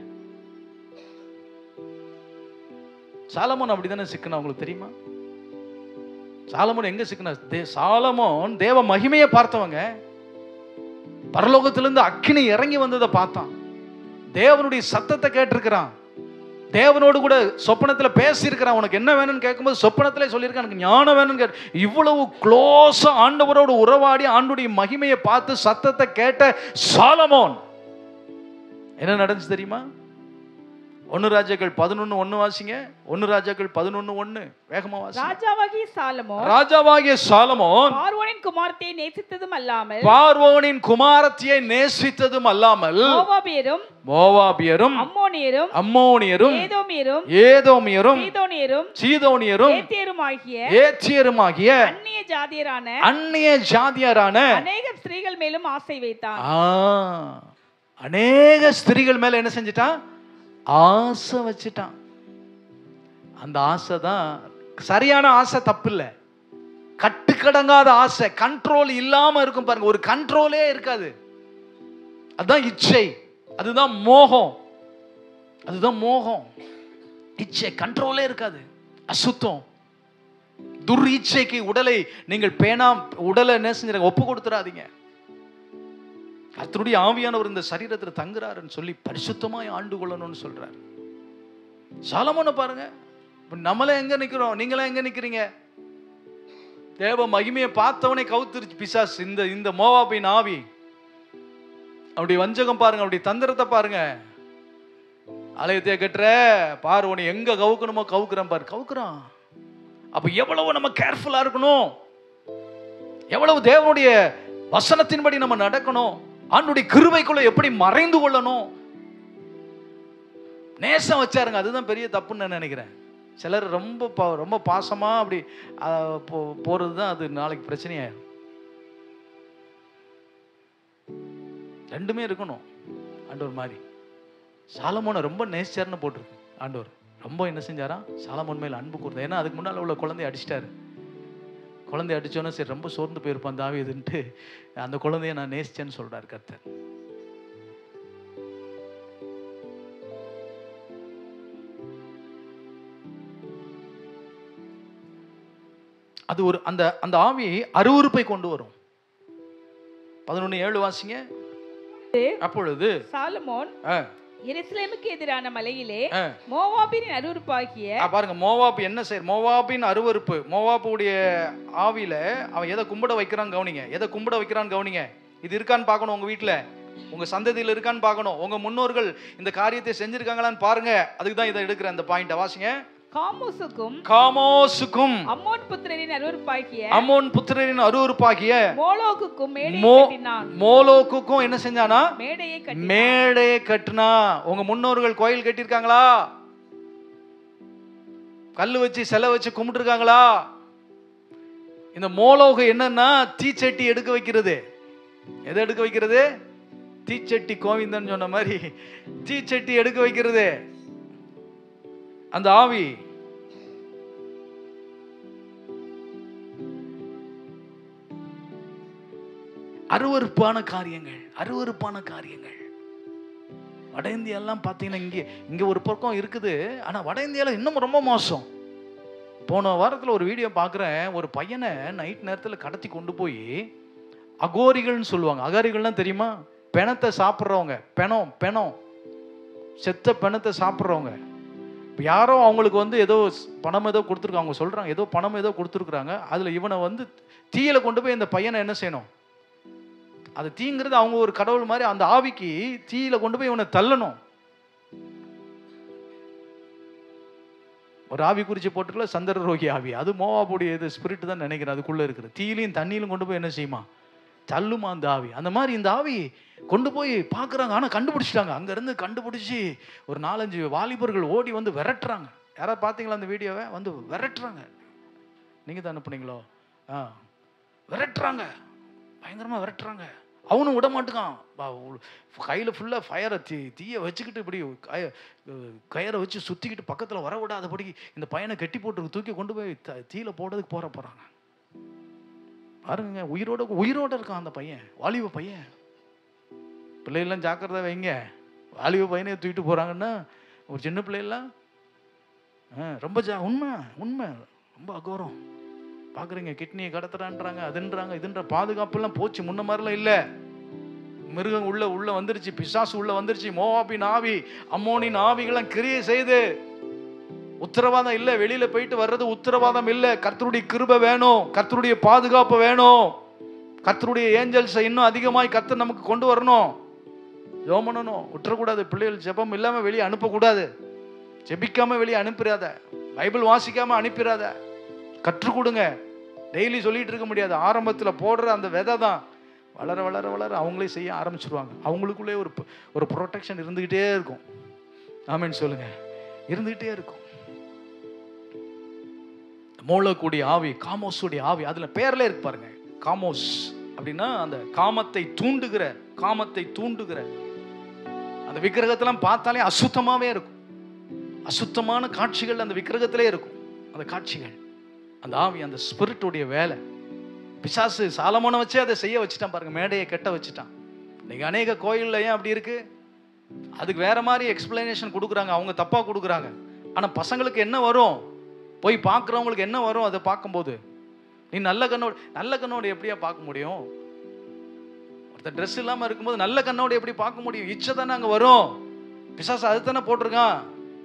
சாலமோன் அப்படிதானே சிக்கனா உங்களுக்கு தெரியுமா சாலமோன் எங்க சிக்கனா தே சாலமோன் தேவ மகிமையை பார்த்தவங்க பரலோகத்திலிருந்து அக்கினி இறங்கி வந்ததை பார்த்தான் தேவனுடைய சத்தத்தை கேட்டிருக்கிறான் தேவனோடு கூட சொப்பனத்துல பேசியிருக்கிறான் உனக்கு என்ன வேணும்னு கேட்கும்போது சொப்பனத்திலே சொல்லியிருக்கான் எனக்கு ஞானம் வேணும்னு கேட்டு இவ்வளவு க்ளோஸா ஆண்டவரோடு உறவாடி ஆண்டுடைய மகிமையை பார்த்து சத்தத்தை கேட்ட சாலமோன் என்ன நடந்துச்சு தெரியுமா ஒன்னு ராஜாக்கள் பதினொன்னு ஒன்னு வாசிங்க ஒன்னு ராஜாக்கள் பதினொன்னு ஒன்னு வேகமா வாசி ராஜாவாகிய சாலமோ ராஜாவாகிய சாலமோன் பார்வோனின் குமாரத்தை நேசித்ததும் அல்லாமல் பார்வோனின் குமாரத்தியை நேசித்ததும் அல்லாமல் மோவாபியரும் மோவாபியரும் அம்மோனியரும் அம்மோனியரும் ஏதோமியரும் ஏதோமியரும் சீதோனியரும் சீதோனியரும் ஏத்தியரும் ஆகிய ஏத்தியருமாகிய அந்நிய ஜாதியரான அந்நிய ஜாதியரான அநேக ஸ்திரீகள் மேலும் ஆசை வைத்தான் ஆ, அநேக ஸ்திரீகள் மேல என்ன செஞ்சிட்டான் ஆசை வச்சுட்டான் அந்த ஆசை தான் சரியான ஆசை தப்பு இல்லை கட்டுக்கடங்காத ஆசை கண்ட்ரோல் இல்லாம இருக்கும் பாருங்க ஒரு கண்ட்ரோலே இருக்காது அதுதான் இச்சை அதுதான் மோகம் அதுதான் மோகம் இச்சை கண்ட்ரோலே இருக்காது அசுத்தம் துர் இச்சைக்கு உடலை நீங்கள் பேணா உடலை என்ன செஞ்சிருங்க ஒப்பு கொடுத்துறாதீங்க கர்த்தருடைய ஆவியானவர் இந்த சரீரத்தில் தங்குறாருன்னு சொல்லி பரிசுத்தமாய் ஆண்டு கொள்ளணும்னு சொல்றாரு சாலமோனை பாருங்க இப்ப நம்மளே எங்க நிக்கிறோம் நீங்களே எங்க நிக்கிறீங்க தேவ மகிமையை பார்த்தவனே கவுத்துருச்சு பிசாஸ் இந்த இந்த மோவாபின் ஆவி அப்படி வஞ்சகம் பாருங்க அப்படி தந்திரத்தை பாருங்க ஆலயத்தை கட்டுற பாரு உன்னை எங்க கவுக்கணுமோ கவுக்குறேன் பாரு கவுக்குறான் அப்ப எவ்வளவு நம்ம கேர்ஃபுல்லா இருக்கணும் எவ்வளவு தேவனுடைய வசனத்தின்படி நம்ம நடக்கணும் ஆண்டுடைய கிருபைக்குள்ள எப்படி மறைந்து கொள்ளணும் நேசம் வச்சாருங்க அதுதான் பெரிய தப்புன்னு நான் நினைக்கிறேன் சிலர் ரொம்ப பா- ரொம்ப பாசமா அப்படி ஆ, போ- போறது தான் அது நாளைக்கு பிரச்சனையாயிரும் ரெண்டுமே இருக்கணும் ஆண்டவர் மாதிரி சாலமோனை ரொம்ப நேசிச்சாருன்னு போட்டிருக்கு ஆண்டவர் ரொம்ப என்ன செஞ்சாரா சாலமோன் மேல அன்பு கூர்ந்தார் ஏன்னா அதுக்கு முன்னால் உள்ள குழந்தைய அடிச்சிட்டாரு குழந்தைய அடிச்சோன்னே சரி ரொம்ப சோர்ந்து போயிருப்பான் தாவீதுன்ட்டு அந்த குழந்தைய நான் நேசிச்சேன்னு சொல்றாரு கர்த்தர் அது ஒரு அந்த அந்த ஆவி அருவருப்பை கொண்டு வரும் பதினொன்று ஏழு வாசிங்க அப்பொழுது சாலமோன் ஆ, எருசலேமுக்கு எதிரான மலையிலே ஆ. மோவாபின் அருவருப்பாகிய ஆ, பாருங்க மோவாப் என்ன செய்ய மோவாபின் அருவருப்பு மோவாப்புடைய ஆவியில அவன் எதை கும்பிட வைக்கிறான்னு கவனிங்க எதை கும்பிட வைக்கிறான்னு கவனிங்க இது இருக்கான்னு பார்க்கணும் உங்க வீட்ல உங்க சந்ததியில் இருக்கான்னு பார்க்கணும் உங்க முன்னோர்கள் இந்த காரியத்தை செஞ்சிருக்காங்களான்னு பாருங்க அதுக்கு தான் இதை எடுக்கிறேன் இந்த பாயிண்ட வாசிங்க காமோசுக்கும் காமோசுக்கும் அம்மோன் புத்திரரின் அருவருப்பாகிய அம்மோன் புத்திரரின் அருவருப்பாகிய மோலோகுக்கும் மேடையை மோ கட்டினான் மோலோக்குக்கும் என்ன செஞ்சானா மேடையை கட்டி மேடையை கட்டுனா உங்க முன்னோர்கள் கோயில் கட்டியிருக்காங்களா கல் வச்சு சிலை வச்சு கும்பிட்டுருக்காங்களா இந்த மோலோகம் என்னன்னா தீச்சட்டி எடுக்க வைக்கிறது எதை எடுக்க வைக்கிறது தீச்சட்டி கோவிந்தன் சொன்ன மாதிரி தீச்சட்டி எடுக்க வைக்கிறது அந்த ஆவி அருவருப்பான காரியங்கள் அருவருப்பான காரியங்கள் வட இந்தியாலாம் பார்த்தீங்கன்னா இங்கே இங்கே ஒரு பக்கம் இருக்குது ஆனால் வட இந்தியாவில் இன்னும் ரொம்ப மோசம் போன வாரத்தில் ஒரு வீடியோ பார்க்குறேன் ஒரு பையனை நைட் நேரத்தில் கடத்தி கொண்டு போய் அகோரிகள்னு சொல்லுவாங்க அகாரிகள்னா தெரியுமா பிணத்தை சாப்பிட்றவங்க பிணம் பிணம் செத்த பிணத்தை சாப்பிட்றவங்க இப்போ யாரோ அவங்களுக்கு வந்து ஏதோ ஸ்- பணம் ஏதோ கொடுத்துருக்காங்க அவங்க சொல்கிறாங்க ஏதோ பணம் ஏதோ கொடுத்துருக்குறாங்க அதில் இவனை வந்து தீயில கொண்டு போய் இந்த பையனை என்ன செய்யணும் அது தீங்கிறது அவங்க ஒரு கடவுள் மாதிரி அந்த ஆவிக்கு தீயில கொண்டு போய் இவனை தள்ளணும் ஒரு ஆவி குறிச்சு போட்டுக்கல சந்திர ரோகி ஆவி அது மோவாபுடைய இது ஸ்பிரிட் தான் நினைக்கிறேன் அதுக்குள்ள இருக்குது தீயிலையும் தண்ணியிலும் கொண்டு போய் என்ன செய்யுமா தள்ளுமா அந்த ஆவி அந்த மாதிரி இந்த ஆவி கொண்டு போய் பார்க்குறாங்க ஆனால் கண்டுபிடிச்சிட்டாங்க அங்கேருந்து கண்டுபிடிச்சி ஒரு நாலஞ்சு வாலிபர்கள் ஓடி வந்து விரட்டுறாங்க யாராவது பார்த்தீங்களா அந்த வீடியோவை வந்து விரட்டுறாங்க நீங்கள் தான் அனுப்புனீங்களோ ஆ விரட்டுறாங்க பயங்கரமாக விரட்டுறாங்க அவனும் விட மாட்டுக்கான் கையில் ஃபுல்லாக ஃபயரை தீ தீயை வச்சுக்கிட்டு இப்படி கய கயரை வச்சு சுற்றிக்கிட்டு பக்கத்தில் வர விடாதபடி இந்த பையனை கெட்டி போட்டு தூக்கி கொண்டு போய் த- தீயில போடுறதுக்கு போற போகிறாங்க பாருங்க உயிரோட உயிரோட இருக்கான் அந்த பையன் வாலிப பையன் பிள்ளைகள்லாம் ஜாக்கிரதை வைங்க வாலிப பையனை தூக்கிட்டு போகிறாங்கன்னா ஒரு சின்ன பிள்ளைகள்லாம் ஆ, ரொம்ப ஜா உண்மை உண்மை ரொம்ப அகோரம் பார்க்குறீங்க கிட்னியை கடத்துறான்றாங்க அதுன்றாங்க இதுன்ற பாதுகாப்புலாம் போச்சு முன்ன மாதிரிலாம் இல்லை மிருகம் உள்ள உள்ள வந்துருச்சு பிசாசு உள்ள வந்துருச்சு மோவாபின் ஆவி அம்மோனின் ஆவிகள்லாம் கிரியை செய்து உத்தரவாதம் இல்லை வெளியில போயிட்டு வர்றது உத்தரவாதம் இல்லை கர்த்தருடைய கிருபை வேணும் கர்த்தருடைய பாதுகாப்பு வேணும் கர்த்தருடைய ஏஞ்சல்ஸை இன்னும் அதிகமாய் கர்த்தர் நமக்கு கொண்டு வரணும் ஜெபம் பண்ணணும் விட்டுறக்கூடாது பிள்ளைகள் ஜெபம் இல்லாமல் வெளியே அனுப்பக்கூடாது ஜெபிக்காம வெளியே அனுப்பிடாத பைபிள் வாசிக்காம அனுப்பிடாத கற்றுக் கொடுங்க டெய்லி சொல்லிட்டு இருக்க முடியாது ஆரம்பத்தில் போடுற அந்த விதை தான் வளர வளர வளர அவங்களே செய்ய ஆரம்பிச்சிருவாங்க அவங்களுக்குள்ளே ஒரு ப- ஒரு ப்ரொடெக்ஷன் இருந்துக்கிட்டே இருக்கும் ஆமென்னு சொல்லுங்க இருந்துக்கிட்டே இருக்கும் மூலக்கூடிய ஆவி காமோஸுடைய ஆவி அதில் பேர்ல இருக்கு பாருங்க காமோஸ் அப்படின்னா அந்த காமத்தை தூண்டுகிற காமத்தை தூண்டுகிற அந்த விக்கிரகத்தெல்லாம் பார்த்தாலே அசுத்தமாவே இருக்கும் அசுத்தமான காட்சிகள் அந்த விக்கிரகத்திலே இருக்கும் அந்த காட்சிகள் அந்த ஆவி அந்த ஸ்பிரிட்டுடைய வேலை பிசாசு சாலமோனை வச்சே அதை செய்ய வச்சுட்டான் பாருங்க மேடையை கெட்ட வச்சுட்டான் இன்னைக்கு அநேக கோயில்ல ஏன் அப்படி இருக்கு அதுக்கு வேற மாதிரி எக்ஸ்பிளனேஷன் கொடுக்குறாங்க அவங்க தப்பா கொடுக்குறாங்க ஆனா பசங்களுக்கு என்ன வரும் போய் பார்க்குறவங்களுக்கு என்ன வரும் அதை பார்க்கும்போது நீ நல்ல கண்ணோடு நல்ல கண்ணோடு எப்படியா பார்க்க முடியும் ஒருத்தர் ட்ரெஸ் இல்லாம இருக்கும்போது நல்ல கண்ணோடு எப்படி பார்க்க முடியும் இச்சை தானே அங்க வரும் பிசாசு அது தானே போட்டிருக்கான்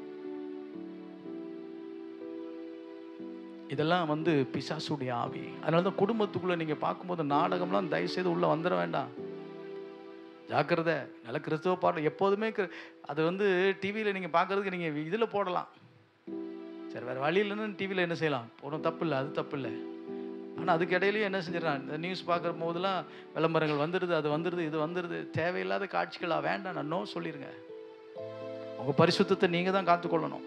இதெல்லாம் வந்து பிசாசுடைய ஆவி அதனால தான் குடும்பத்துக்குள்ள நீங்க பார்க்கும்போது நாடகம்லாம் தயவு செய்து உள்ள வந்துட வேண்டாம் ஜாக்கிரதை நல்ல கிறிஸ்துவ பாடல் எப்போதுமே கிற- அது வந்து டிவியில் நீங்கள் பார்க்கறதுக்கு நீங்கள் இதில் போடலாம் சரி வேறு வழி இல்லைன்னு டிவியில் என்ன செய்யலாம் ஒன்றும் தப்பு இல்லை அது தப்பு இல்லை ஆனால் அதுக்கு இடையிலயும் என்ன செஞ்சிடறான் இந்த நியூஸ் பார்க்குற போதெல்லாம் விளம்பரங்கள் வந்துடுது அது வந்துடுது இது வந்துடுது தேவையில்லாத காட்சிகளா வேண்டாம் நான் நோ சொல்லிடுங்க உங்கள் பரிசுத்தத்தை நீங்கள் தான் காத்துக்கொள்ளணும்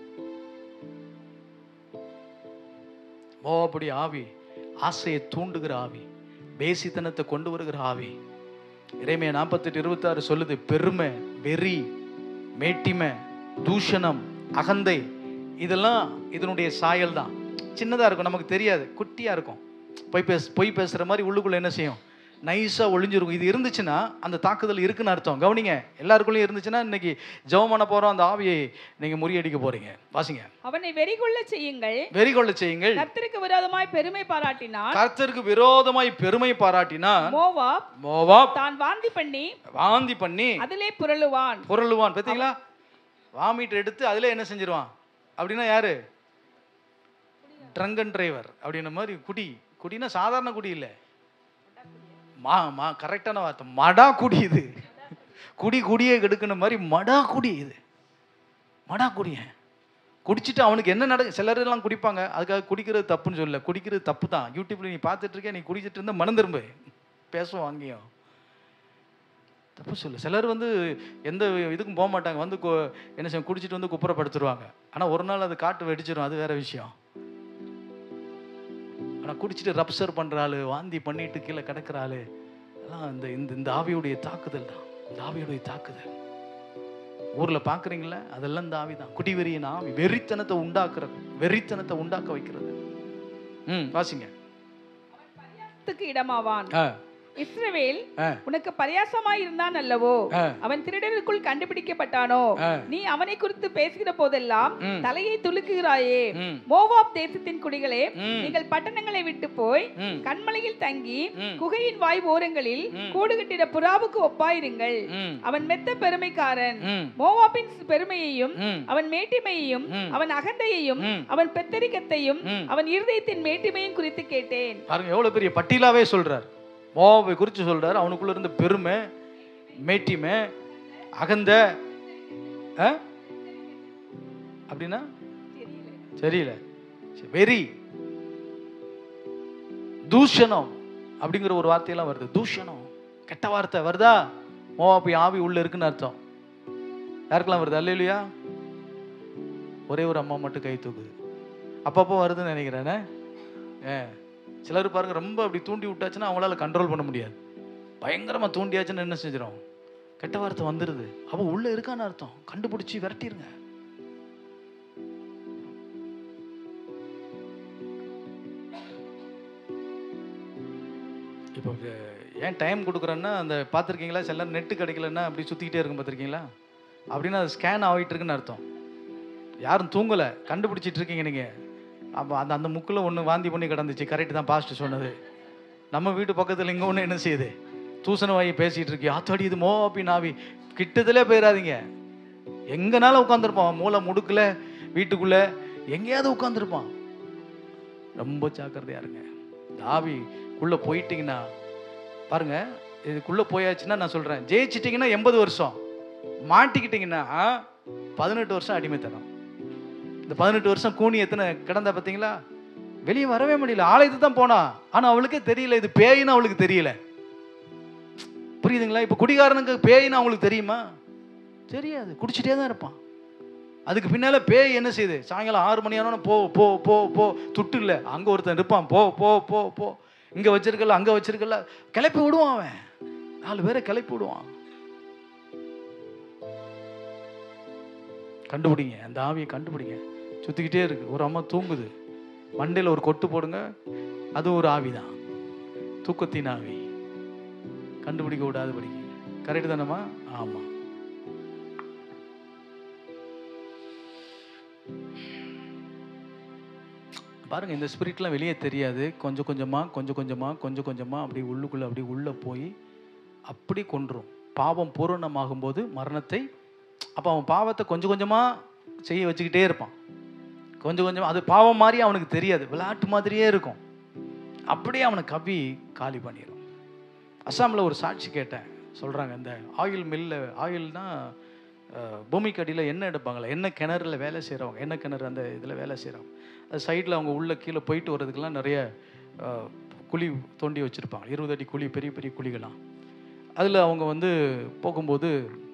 மோபடி ஆவி ஆசையை தூண்டுகிற ஆவி பேசித்தனத்தை கொண்டு வருகிற ஆவி இறைமைய நாற்பத்தெட்டு இருபத்தாறு சொல்லுது பெருமை வெறி மேட்டிமை தூஷணம் அகந்தை இதெல்லாம் இதனுடைய சாயல் தான் சின்னதாக இருக்கும் நமக்கு தெரியாது குட்டியாக இருக்கும் பொய் பேச பொய் பேசுகிற மாதிரி உள்ளுக்குள்ளே என்ன செய்யும் நைஸாக ஒளிஞ்சிருக்கும் இது இருந்துச்சுன்னா அந்த தாக்குதல் இருக்குன்னு அர்த்தம் கவனிங்க எல்லாருக்குள்ளேயும் இருந்துச்சுன்னா இன்னைக்கு ஜெபம் பண்ண போகிறோம் அந்த ஆவியை நீங்கள் முறியடிக்க போகிறீங்க வாசிங்க அவனை வெறிகொள்ள செய்யுங்கள் வெறி கொள்ள செய்யுங்கள் கர்த்தருக்கு விரோதமாய் பெருமை பாராட்டினான் கர்த்தருக்கு விரோதமாய் பெருமை பாராட்டினான் மோவாப் மோவாப் தான் வாந்தி பண்ணி வாந்தி பண்ணி அதிலே புரளுவான் புரளுவான் பார்த்தீங்களா வாமிட் எடுத்து அதில் என்ன செஞ்சிருவான் அப்படின்னா யாரு ட்ரங்கன் டிரைவர் அப்படின்ன மாதிரி குடி குடினா சாதாரண குடி இல்லை மா மா கரெக்டான வார்த்தை மடா குடி இது குடி குடியை கெடுக்கிற மாதிரி மடா குடி இது மடா குடியன் குடிச்சிட்டு அவனுக்கு என்ன நட சிலர் எல்லாம் குடிப்பாங்க அதுக்காக குடிக்கிறது தப்புன்னு சொல்லல குடிக்கிறது தப்பு தான் யூடியூப்ல நீ பார்த்துட்டு இருக்க நீ குடிச்சிட்டு இருந்தா மனம் திரும்ப பேசுவோம் அங்கேயும் தப்பு சொல்லு சிலர் வந்து எந்த இதுக்கும் போக மாட்டாங்க வந்து கு- என்ன செய்யும் குடிச்சிட்டு வந்து குப்புறப்படுத்துருவாங்க ஆனால் ஒரு நாள் அது காட்டு வெடிச்சிடும் அது வேற விஷயம் ஆனால் குடிச்சிட்டு ரப்சர் பண்ணுற ஆளு வாந்தி பண்ணிட்டு கீழே கிடக்கிற ஆளு எல்லாம் இந்த இந்த இந்த ஆவியுடைய தாக்குதல் தான் இந்த ஆவியுடைய தாக்குதல் ஊரில் பார்க்குறீங்களா அதெல்லாம் இந்த ஆவி தான் குடிவெறியின் ஆவி வெறித்தனத்தை உண்டாக்குறது வெறித்தனத்தை உண்டாக்க வைக்கிறது ம் வாசிங்க த்துக்கு இடமாவான் ஆ இஸ்ரவேல் ஆ. உனக்கு பரியாசமாய் இருந்தான் அல்லவோ ஆ. அவன் திருடருக்குள் கண்டுபிடிக்கப்பட்டானோ ஆ. நீ அவனை குறித்து பேசுகிற போதெல்லாம் ம். தலையை துலுக்குகிறாயே ம் மோவாப் தேசத்தின் குடிகளே ம். நீங்கள் பட்டணங்களை விட்டு போய் ம் கண்மலையில் தங்கி ம். குகையின் வாய் ஓரங்களில் ம். கூடு கட்டிட புறாவுக்கு ஒப்பாயிருங்கள் ம் அவன் மெத்த பெருமைக்காரன் ம் மோவாபின் பெருமையையும் ம் அவன் மேட்டிமையையும் ம். அவன் அகந்தையையும் ம். அவன் பெத்தரிக்கத்தையும் ம். அவன் இருதயத்தின் மேட்டிமையும் குறித்து கேட்டேன் பாருங்க எவ்வளவு பெரிய பட்டியலாவே சொல்றார் மோவாபை குறித்து சொல்றாரு அவனுக்குள்ள இருந்த பெருமை மேட்டிமை அகந்த ஆ? அப்படின்னா தெரியல சரி, வெறி தூஷணம் அப்படிங்கிற ஒரு வார்த்தையெல்லாம் வருது தூஷணம் கெட்ட வார்த்தை வருதா மோவாபி ஆவி உள்ள இருக்குன்னு அர்த்தம் யாருக்கெல்லாம் வருது அல்லையா ஒரே ஒரு அம்மா மட்டும் கை தூக்குது அப்பப்போ வருதுன்னு நினைக்கிறேனே ஏ சிலர் பாருங்க ரொம்ப அப்படி தூண்டி விட்டாச்சுன்னா அவங்களால கண்ட்ரோல் பண்ண முடியாது பயங்கரமா தூண்டியாச்சுன்னு என்ன செஞ்சிடும் கெட்ட வார்த்தை வந்துடுது அவ உள்ள இருக்கான்னு அர்த்தம் கண்டுபிடிச்சி விரட்டிருங்க இப்போ அஹ், ஏன் டைம் கொடுக்குறேன்னா அந்த பார்த்துருக்கீங்களா சில நேரம் நெட்டு கிடைக்கலன்னா அப்படி சுற்றிக்கிட்டே இருக்கும் பார்த்துருக்கீங்களா அப்படின்னா அது ஸ்கேன் ஆகிட்டு இருக்குன்னு அர்த்தம் யாரும் தூங்கலை கண்டுபிடிச்சிட்டு இருக்கீங்க நீங்கள் அப்போ அந்த அந்த முக்கில் ஒன்று வாந்தி பண்ணி கிடந்துச்சு கரெக்ட் தான் பாஸ்ட் சொன்னது நம்ம வீட்டு பக்கத்தில் இங்கே ஒன்று என்ன செய்யுது தூசண வாயி பேசிகிட்டு இருக்கு ஆத்தாடி இது மோப்பி நாவி கிட்டத்திலே போயிடாதீங்க எங்கனாலும் உட்காந்துருப்பான் மூளை முடுக்கில் வீட்டுக்குள்ளே எங்கேயாவது உட்காந்துருப்பான் ரொம்ப ஜாக்கிரதையா இருங்க இந்த ஆவிக்குள்ளே போயிட்டீங்கன்னா பாருங்க இதுக்குள்ளே போயாச்சுன்னா நான் சொல்கிறேன் ஜெயிச்சிட்டிங்கன்னா எண்பது வருஷம் மாட்டிக்கிட்டிங்கன்னா பதினெட்டு வருஷம் அடிமைத்தனம் இந்த பதினெட்டு வருஷம் கூனி எத்தனை கிடந்தா பார்த்தீங்களா வெளியே வரவே முடியல ஆலயத்துக்கு தான் போனா ஆனால் அவளுக்கே தெரியல இது பேயின்னு அவளுக்கு தெரியல புரியுதுங்களா இப்போ குடிகாரனுக்கு பேயின்னு அவங்களுக்கு தெரியுமா தெரியாது குடிச்சிட்டே தான் இருப்பான் அதுக்கு பின்னால பேய் என்ன செய்யுது சாயங்காலம் ஆறு மணி ஆனோன்னு போ போ போ போ துட்டு இல்லை அங்கே ஒருத்தன் இருப்பான் போ போ போ போ இங்கே வச்சிருக்கல அங்கே வச்சிருக்கல கிளப்பி விடுவான் அவன் நாலு பேரை கிளப்பி விடுவான் கண்டுபிடிங்க அந்த ஆவியை கண்டுபிடிங்க சுற்றிக்கிட்டே இருக்கு ஒரு அம்மா தூங்குது மண்டையில் ஒரு கொட்டு போடுங்க அது ஒரு ஆவி தான் தூக்கத்தின் ஆவி கண்டுபிடிக்க விடாது படிக்க கரெக்டு தானம்மா ஆமாம் பாருங்க இந்த ஸ்பிரிட்லாம் வெளியே தெரியாது கொஞ்சம் கொஞ்சமாக கொஞ்சம் கொஞ்சமாக கொஞ்சம் கொஞ்சமாக அப்படி உள்ளுக்குள்ளே அப்படி உள்ளே போய் அப்படி கொன்றும் பாவம் பூரணமாகும் போது மரணத்தை அப்போ அவன் பாவத்தை கொஞ்சம் கொஞ்சமாக செய்ய வச்சுக்கிட்டே இருப்பான் கொஞ்சம் கொஞ்சம் அது பாவம் மாதிரி அவனுக்கு தெரியாது விளையாட்டு மாதிரியே இருக்கும் அப்படியே அவனை கவி காலி பண்ணிடும் அஸ்ஸாமில் ஒரு சாட்சி கேட்டேன் சொல்கிறாங்க இந்த ஆயில் மில்ல ஆயில்னா பூமிக்கு அடியில் எண்ணெய் எடுப்பாங்களே எண்ணெய் கிணறுல வேலை செய்கிறவங்க எண்ணெய் கிணறு அந்த இதில் வேலை செய்கிறவங்க அது சைடில் அவங்க உள்ள கீழே போயிட்டு வர்றதுக்கெல்லாம் நிறைய அஹ், குழி தோண்டி வச்சுருப்பாங்க இருபது அடி குழி பெரிய பெரிய குழிகளாம் அதில் அவங்க வந்து போகும்போது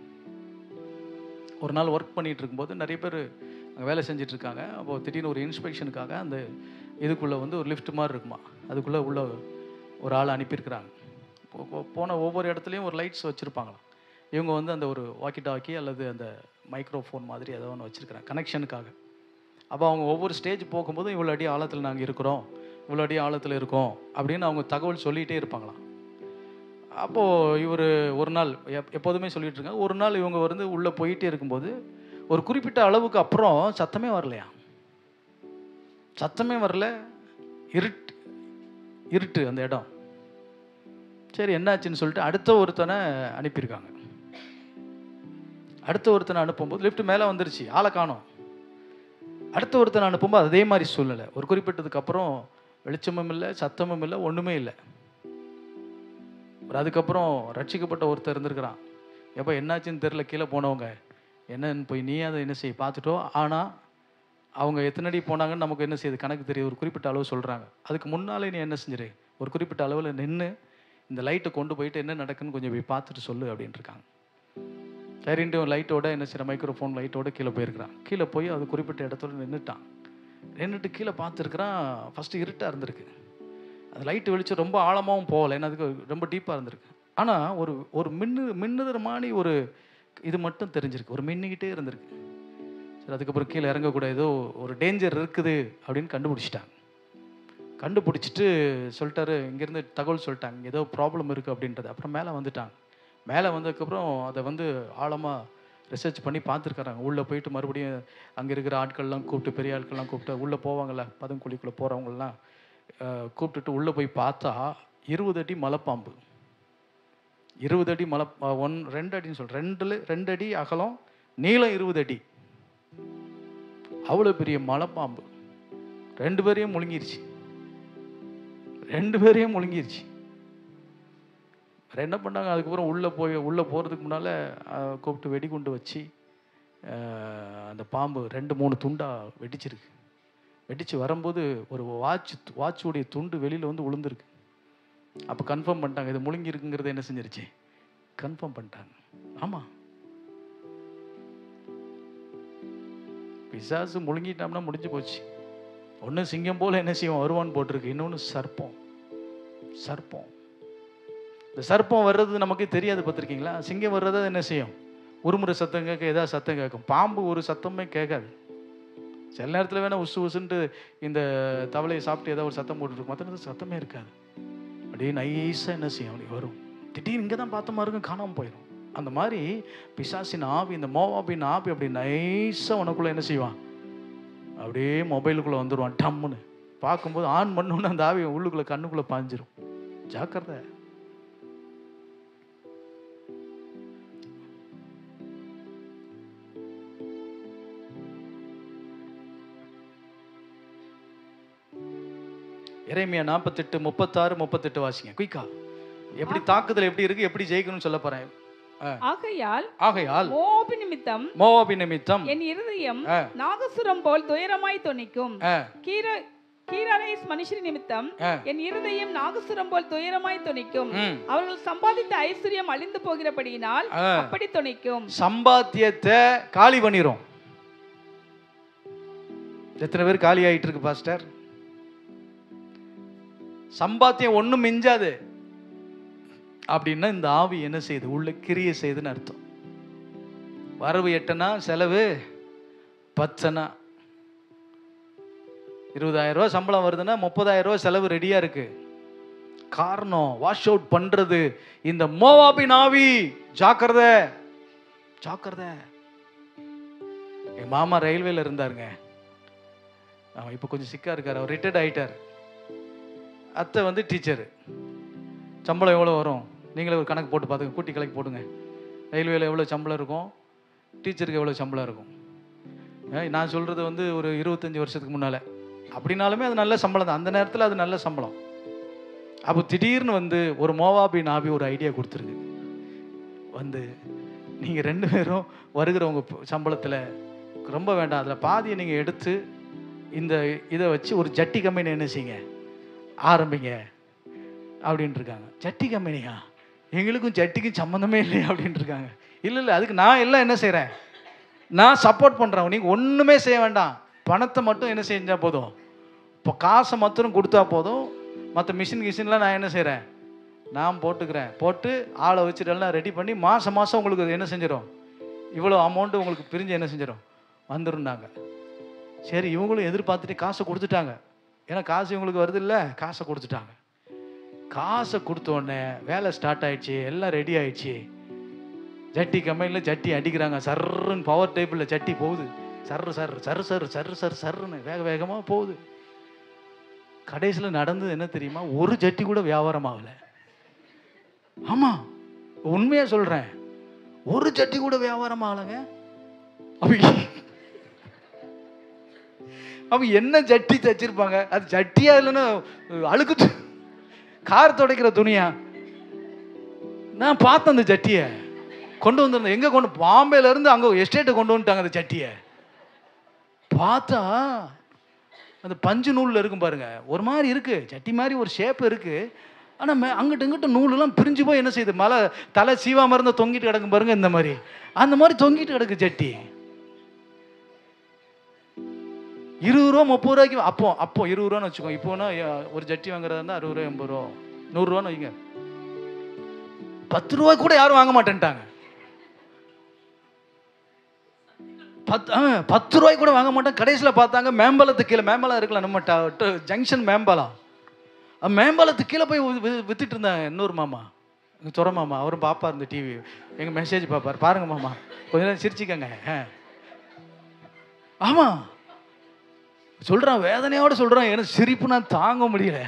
ஒரு நாள் ஒர்க் பண்ணிட்டு இருக்கும்போது நிறைய பேர் அங்கே வேலை செஞ்சுட்டு இருக்காங்க அப்போ திடீர்னு ஒரு இன்ஸ்பெக்ஷனுக்காக அந்த இதுக்குள்ளே வந்து ஒரு லிஃப்ட் மாதிரி இருக்குமா அதுக்குள்ளே உள்ள ஒரு ஆள் அனுப்பியிருக்கிறாங்க போ- போ- போன ஒவ்வொரு இடத்துலையும் ஒரு லைட்ஸ் வச்சுருப்பாங்களாம் இவங்க வந்து அந்த ஒரு வாக்கி டாக்கி அல்லது அந்த மைக்ரோஃபோன் மாதிரி ஏதோ ஒன்று வச்சுருக்கிறாங்க கனெக்ஷனுக்காக அப்போ அவங்க ஒவ்வொரு ஸ்டேஜ் போகும்போதும் இவ்வளோ அடி ஆழத்தில் நாங்கள் இருக்கிறோம் இவ்வளோ அடி ஆழத்தில் இருக்கோம் அப்படின்னு அவங்க தகவல் சொல்லிகிட்டே இருப்பாங்களாம் அப்போது இவர் ஒரு நாள் எப் எப்போதுமே சொல்லிட்டு இருக்காங்க ஒரு நாள் இவங்க வந்து உள்ளே போயிட்டே இருக்கும்போது ஒரு குறிப்பிட்ட அளவுக்கு அப்புறம் சத்தமே வரலையா சத்தமே வரல இருட்டு இருட்டு அந்த இடம் சரி என்னாச்சுன்னு சொல்லிட்டு அடுத்த ஒருத்தனை அனுப்பியிருக்காங்க அடுத்த ஒருத்தனை அனுப்பும்போது லிஃப்ட் மேலே வந்துருச்சு ஆளை காணோம் அடுத்த ஒருத்தனை அனுப்பும்போது அதே மாதிரி சூழ்நிலை ஒரு குறிப்பிட்டதுக்கு அப்புறம் வெளிச்சமும் இல்லை சத்தமும் இல்லை ஒன்றுமே இல்லை ஒரு அதுக்கப்புறம் ரட்சிக்கப்பட்ட ஒருத்தர் இருந்திருக்கிறான் எப்போ என்னாச்சுன்னு தெரில கீழே போனவங்க என்னன்னு போய் நீ அதை என்ன செய்ய பார்த்துட்டோ ஆனால் அவங்க எத்தனை அடி போனாங்கன்னு நமக்கு என்ன செய்யுது கணக்கு தெரியுது ஒரு குறிப்பிட்ட அளவு சொல்கிறாங்க அதுக்கு முன்னாலே நீ என்ன செஞ்சிரு ஒரு குறிப்பிட்ட அளவில் நின்று இந்த லைட்டை கொண்டு போயிட்டு என்ன நடக்குன்னு கொஞ்சம் போய் பார்த்துட்டு சொல்லு அப்படின்ட்டு இருக்காங்க சரின்ட்டு லைட்டோட என்ன செய்யற மைக்ரோஃபோன் லைட்டோட கீழே போயிருக்கிறான் கீழே போய் அது குறிப்பிட்ட இடத்துல நின்றுட்டான் நின்றுட்டு கீழே பார்த்துருக்குறான் ஃபஸ்ட்டு இருட்டாக இருந்திருக்கு அந்த லைட்டு வெளிச்சம் ரொம்ப ஆழமாகவும் போகலை ஏன்னா அதுக்கு ரொம்ப டீப்பாக இருந்திருக்கு ஆனால் ஒரு ஒரு மின்னு மின்னுதர் மாதிரி ஒரு இது மட்டும் தெரிஞ்சிருக்கு ஒரு மின்னிக்கிட்டே இருந்திருக்கு சரி அதுக்கப்புறம் கீழே இறங்கக்கூட ஏதோ ஒரு டேஞ்சர் இருக்குது அப்படின்னு கண்டுபிடிச்சிட்டாங்க கண்டுபிடிச்சிட்டு சொல்லிட்டாரு இங்கேருந்து தகவல் சொல்லிட்டாங்க ஏதோ ப்ராப்ளம் இருக்குது அப்படின்றது அப்புறம் மேலே வந்துட்டாங்க மேலே வந்ததுக்கப்புறம் அதை வந்து ஆழமாக ரிசர்ச் பண்ணி பார்த்துருக்குறாங்க உள்ளே போயிட்டு மறுபடியும் அங்கே இருக்கிற ஆட்கள்லாம் கூப்பிட்டு பெரிய ஆட்கள்லாம் கூப்பிட்டு உள்ளே போவாங்கள்ல பதங்குழிக்குள்ளே போகிறவங்கலாம் கூப்பிட்டுட்டு உள்ளே போய் பார்த்தா இருபது அடி மலைப்பாம்பு இருபது அடி மலை அஹ், ஒன் ரெண்டு அடின்னு சொல்கிறேன் ரெண்டுல ரெண்டு அடி அகலம் நீளம் இருபது அடி அவ்வளோ பெரிய மலைப்பாம்பு ரெண்டு பேரையும் முழுங்கிருச்சு ரெண்டு பேரையும் முழுங்கிருச்சு வேறு என்ன பண்ணாங்க அதுக்கப்புறம் உள்ளே போய் உள்ளே போகிறதுக்கு முன்னால் கூப்பிட்டு வெடிகுண்டு வச்சு அஹ், அந்த பாம்பு ரெண்டு மூணு துண்டாக வெடிச்சிருக்கு வெடிச்சு வரும்போது ஒரு வாட்ச் வாட்சுடைய துண்டு வெளியில் வந்து விழுந்திருக்கு அப்போ கன்ஃபார்ம் பண்ணிட்டாங்க இது முழுங்கிருக்குங்கிறத என்ன செஞ்சிருச்சு கன்ஃபார்ம் பண்ணிட்டாங்க ஆமாம் பிசாசு முழுங்கிட்டோம்னா முடிஞ்சு போச்சு ஒன்று சிங்கம் போல் என்ன செய்வோம் வருவான்னு போட்டிருக்கு இன்னொன்று சர்ப்பம் சர்ப்பம் இந்த சர்ப்பம் வர்றது நமக்கு தெரியாது பார்த்துருக்கீங்களா சிங்கம் வர்றது என்ன செய்யும் உருமுறை சத்தம் கேட்க ஏதாவது சத்தம் கேட்கும் பாம்பு ஒரு சத்தமே கேட்காது சில நேரத்தில் வேணால் உசு உசுன்ட்டு இந்த தவளையை சாப்பிட்டு ஏதாவது ஒரு சத்தம் போட்டுருக்கும் மற்ற நேரத்தில் சத்தமே இருக்காது அப்படியே நைஸாக என்ன செய்யும் அப்படி வரும் திடீர்னு இங்கே தான் பார்த்த மாதிரி இருக்கும் காணாமல் போயிடும் அந்த மாதிரி பிசாசின் ஆவி இந்த மோவாபின் ஆவி அப்படி நைஸாக உனக்குள்ளே என்ன செய்வான் அப்படியே மொபைலுக்குள்ளே வந்துடுவான் டம்முன்னு பார்க்கும்போது ஆன் பண்ணோன்னு அந்த ஆவி உள்ளுக்குள்ளே கண்ணுக்குள்ளே பாஞ்சிரும் ஜாக்கிரதை இறைமையா நாற்பத்தெட்டு முப்பத்தாறு முப்பத்தெட்டு வாசிங்க குயிக்கா எப்படி தாக்குதல் எப்படி இருக்கு எப்படி ஜெயிக்கணும்னு சொல்ல போறேன் ஆ. ஆகையால் ஆகையால் மோபு நிமித்தம் மோவாபி நிமித்தம் என் இருதயம் ஆ. நாகசுரம் போல் துயரமாய் தொனிக்கும் ஆ, கீர கீரரேஸ் மனுஷர் நிமித்தம் ஆ. என் இருதயம் நாகசுரம் போல் துயரமாய் தொனிக்கும் ம். அவர்கள் சம்பாதித்த ஐஸ்வர்யம் அழிந்து போகிறபடியினால் ஆ. அப்படி தொனிக்கும் சம்பாத்தியத்தை காலி பண்ணிரும் எத்தனை பேர் காலி ஆயிட்டு இருக்கு பாஸ்டர் சம்பாத்தியம் ஒண்ணும் மிஞ்சாது அப்படின்னா இந்த ஆவி என்ன செய்யுது உள்ள கிரிய செய்யுதுன்னு அர்த்தம் வரவு எட்டனா செலவு பத்தனா இருபதாயிரம் ரூபாய் சம்பளம் வருதுன்னா முப்பதாயிரம் ரூபாய் செலவு ரெடியா இருக்கு காரணம் வாஷ் அவுட் பண்றது இந்த மோவாபின் ஆவி ஜாக்கிரதை ஜாக்கிரதை என் மாமா ரயில்வேல இருந்தாருங்க அவன் இப்போ கொஞ்சம் சிக்கா இருக்காரு அவர் ரிட்டையர்ட் ஆயிட்டார் அத்தை வந்து டீச்சரு சம்பளம் எவ்வளோ வரும் நீங்களே ஒரு கணக்கு போட்டு பார்த்துங்க கூட்டி கணக்கு போடுங்க ரயில்வேல எவ்வளோ சம்பளம் இருக்கும் டீச்சருக்கு எவ்வளோ சம்பளம் இருக்கும் ஏய், நான் சொல்கிறது வந்து ஒரு இருபத்தஞ்சி வருஷத்துக்கு முன்னால் அப்படின்னாலுமே அது நல்ல சம்பளம் தான் அந்த நேரத்தில் அது நல்ல சம்பளம் அப்போ திடீர்னு வந்து ஒரு மோவாபி நாபி ஒரு ஐடியா கொடுத்துருக்கு வந்து நீங்கள் ரெண்டு பேரும் வருகிறவங்க சம்பளத்தில் ரொம்ப வேண்டாம் அதில் பாதியை நீங்கள் எடுத்து இந்த இதை வச்சு ஒரு ஜட்டி கம்பெனி என்ன செய்யுங்க ஆரம்பிங்க அப்படின்ட்டு இருக்காங்க ஜட்டி கம்பெனியா எங்களுக்கும் ஜட்டிக்கும் சம்மந்தமே இல்லையா அப்படின்ட்டு இருக்காங்க இல்லை இல்லை அதுக்கு நான் எல்லாம் என்ன செய்கிறேன் நான் சப்போர்ட் பண்ணுறேன் நீங்கள் ஒன்றுமே செய்ய வேண்டாம் பணத்தை மட்டும் என்ன செஞ்சால் போதும் இப்போ காசை மாத்திரம் கொடுத்தா போதும் மற்ற மிஷின் கிஷின்லாம் நான் என்ன செய்கிறேன் நான் போட்டுக்கிறேன் போட்டு ஆளை வச்சுட்டு எல்லாம் ரெடி பண்ணி மாதம் மாதம் உங்களுக்கு அது என்ன செஞ்சிடும் இவ்வளோ அமௌண்ட்டு உங்களுக்கு பிரிஞ்சு என்ன செஞ்சிடும் வந்துருந்தாங்க சரி இவங்களும் எதிர்பார்த்துட்டு காசை கொடுத்துட்டாங்க ஏன்னா காசு இவங்களுக்கு வருது இல்லை காசை கொடுத்துட்டாங்க காசை கொடுத்த உடனே வேலை ஸ்டார்ட் ஆயிடுச்சு எல்லாம் ரெடி ஆயிடுச்சு ஜட்டி கம்பெனியில் ஜட்டி அடிக்கிறாங்க சர்ருன்னு பவர் டேபிளில் ஜட்டி போகுது சர்ரு சர் சர் சர் சர் சர் சர்ன்னு வேக வேகமாக போகுது கடைசியில் நடந்தது என்ன தெரியுமா ஒரு ஜட்டி கூட வியாபாரம் ஆகலை ஆமாம் உண்மையாக சொல்கிறேன் ஒரு ஜட்டி கூட வியாபாரம் ஆகலைங்க அப்ப அப்ப என்ன ஜட்டி தச்சிருப்பாங்க அது ஜட்டியா இல்லைன்னா அழுக்கு து- கார் துடைக்கிற துணியா நான் பார்த்தேன் அந்த ஜட்டியை கொண்டு வந்திருந்தேன் எங்க கொண்டு பாம்பேல இருந்து அங்க எஸ்டேட்டை கொண்டு வந்துட்டாங்க அந்த ஜட்டியை பார்த்தா அந்த பஞ்சு நூல்ல இருக்கும் பாருங்க ஒரு மாதிரி இருக்கு ஜட்டி மாதிரி ஒரு ஷேப் இருக்கு ஆனா மே- அங்கிட்டு இங்கிட்டு நூலெல்லாம் பிரிஞ்சு போய் என்ன செய்யுது மலை தலை சீவாம இருந்தா தொங்கிட்டு கிடக்கும் பாருங்க இந்த மாதிரி அந்த மாதிரி தொங்கிட்டு கிடக்கு ஜட்டி இருபது ரூபா முப்பது ரூபாய்க்கு அப்போ அப்போ இருபது ரூபான்னு வச்சுக்கோ இப்போனா அஹ், ஒரு ஜட்டி வாங்குறதா இருந்தால் அறுபது ரூபா எண்பது ரூபா நூறுரூவான்னு வைங்க பத்து ரூபாய் கூட யாரும் வாங்க மாட்டேன்ட்டாங்க பத்து ஆ, பத்து ரூபாய்க்கு கூட வாங்க மாட்டேன் கடைசியில் பார்த்தாங்க மேம்பாலத்துக்கு கீழே மேம்பாலம் இருக்குல்ல நம்ம ட- ட- ஜங்ஷன் மேம்பாலம் அந்த மேம்பாலத்துக்கு கீழே போய் வி- வி- வித்துட்டு இருந்தாங்க இன்னொரு மாமா எங்கள் துறை மாமா அவரும் பாப்பார் இந்த டிவி எங்கள் மெசேஜ் பார்ப்பார் பாருங்க மாமா கொஞ்ச நேரம் சிரிச்சுக்கங்க ஆ. ஆமா சொல்றான் வேதனையோட சொல்றான் எனக்கு சிரிப்பு நான் தாங்க முடியல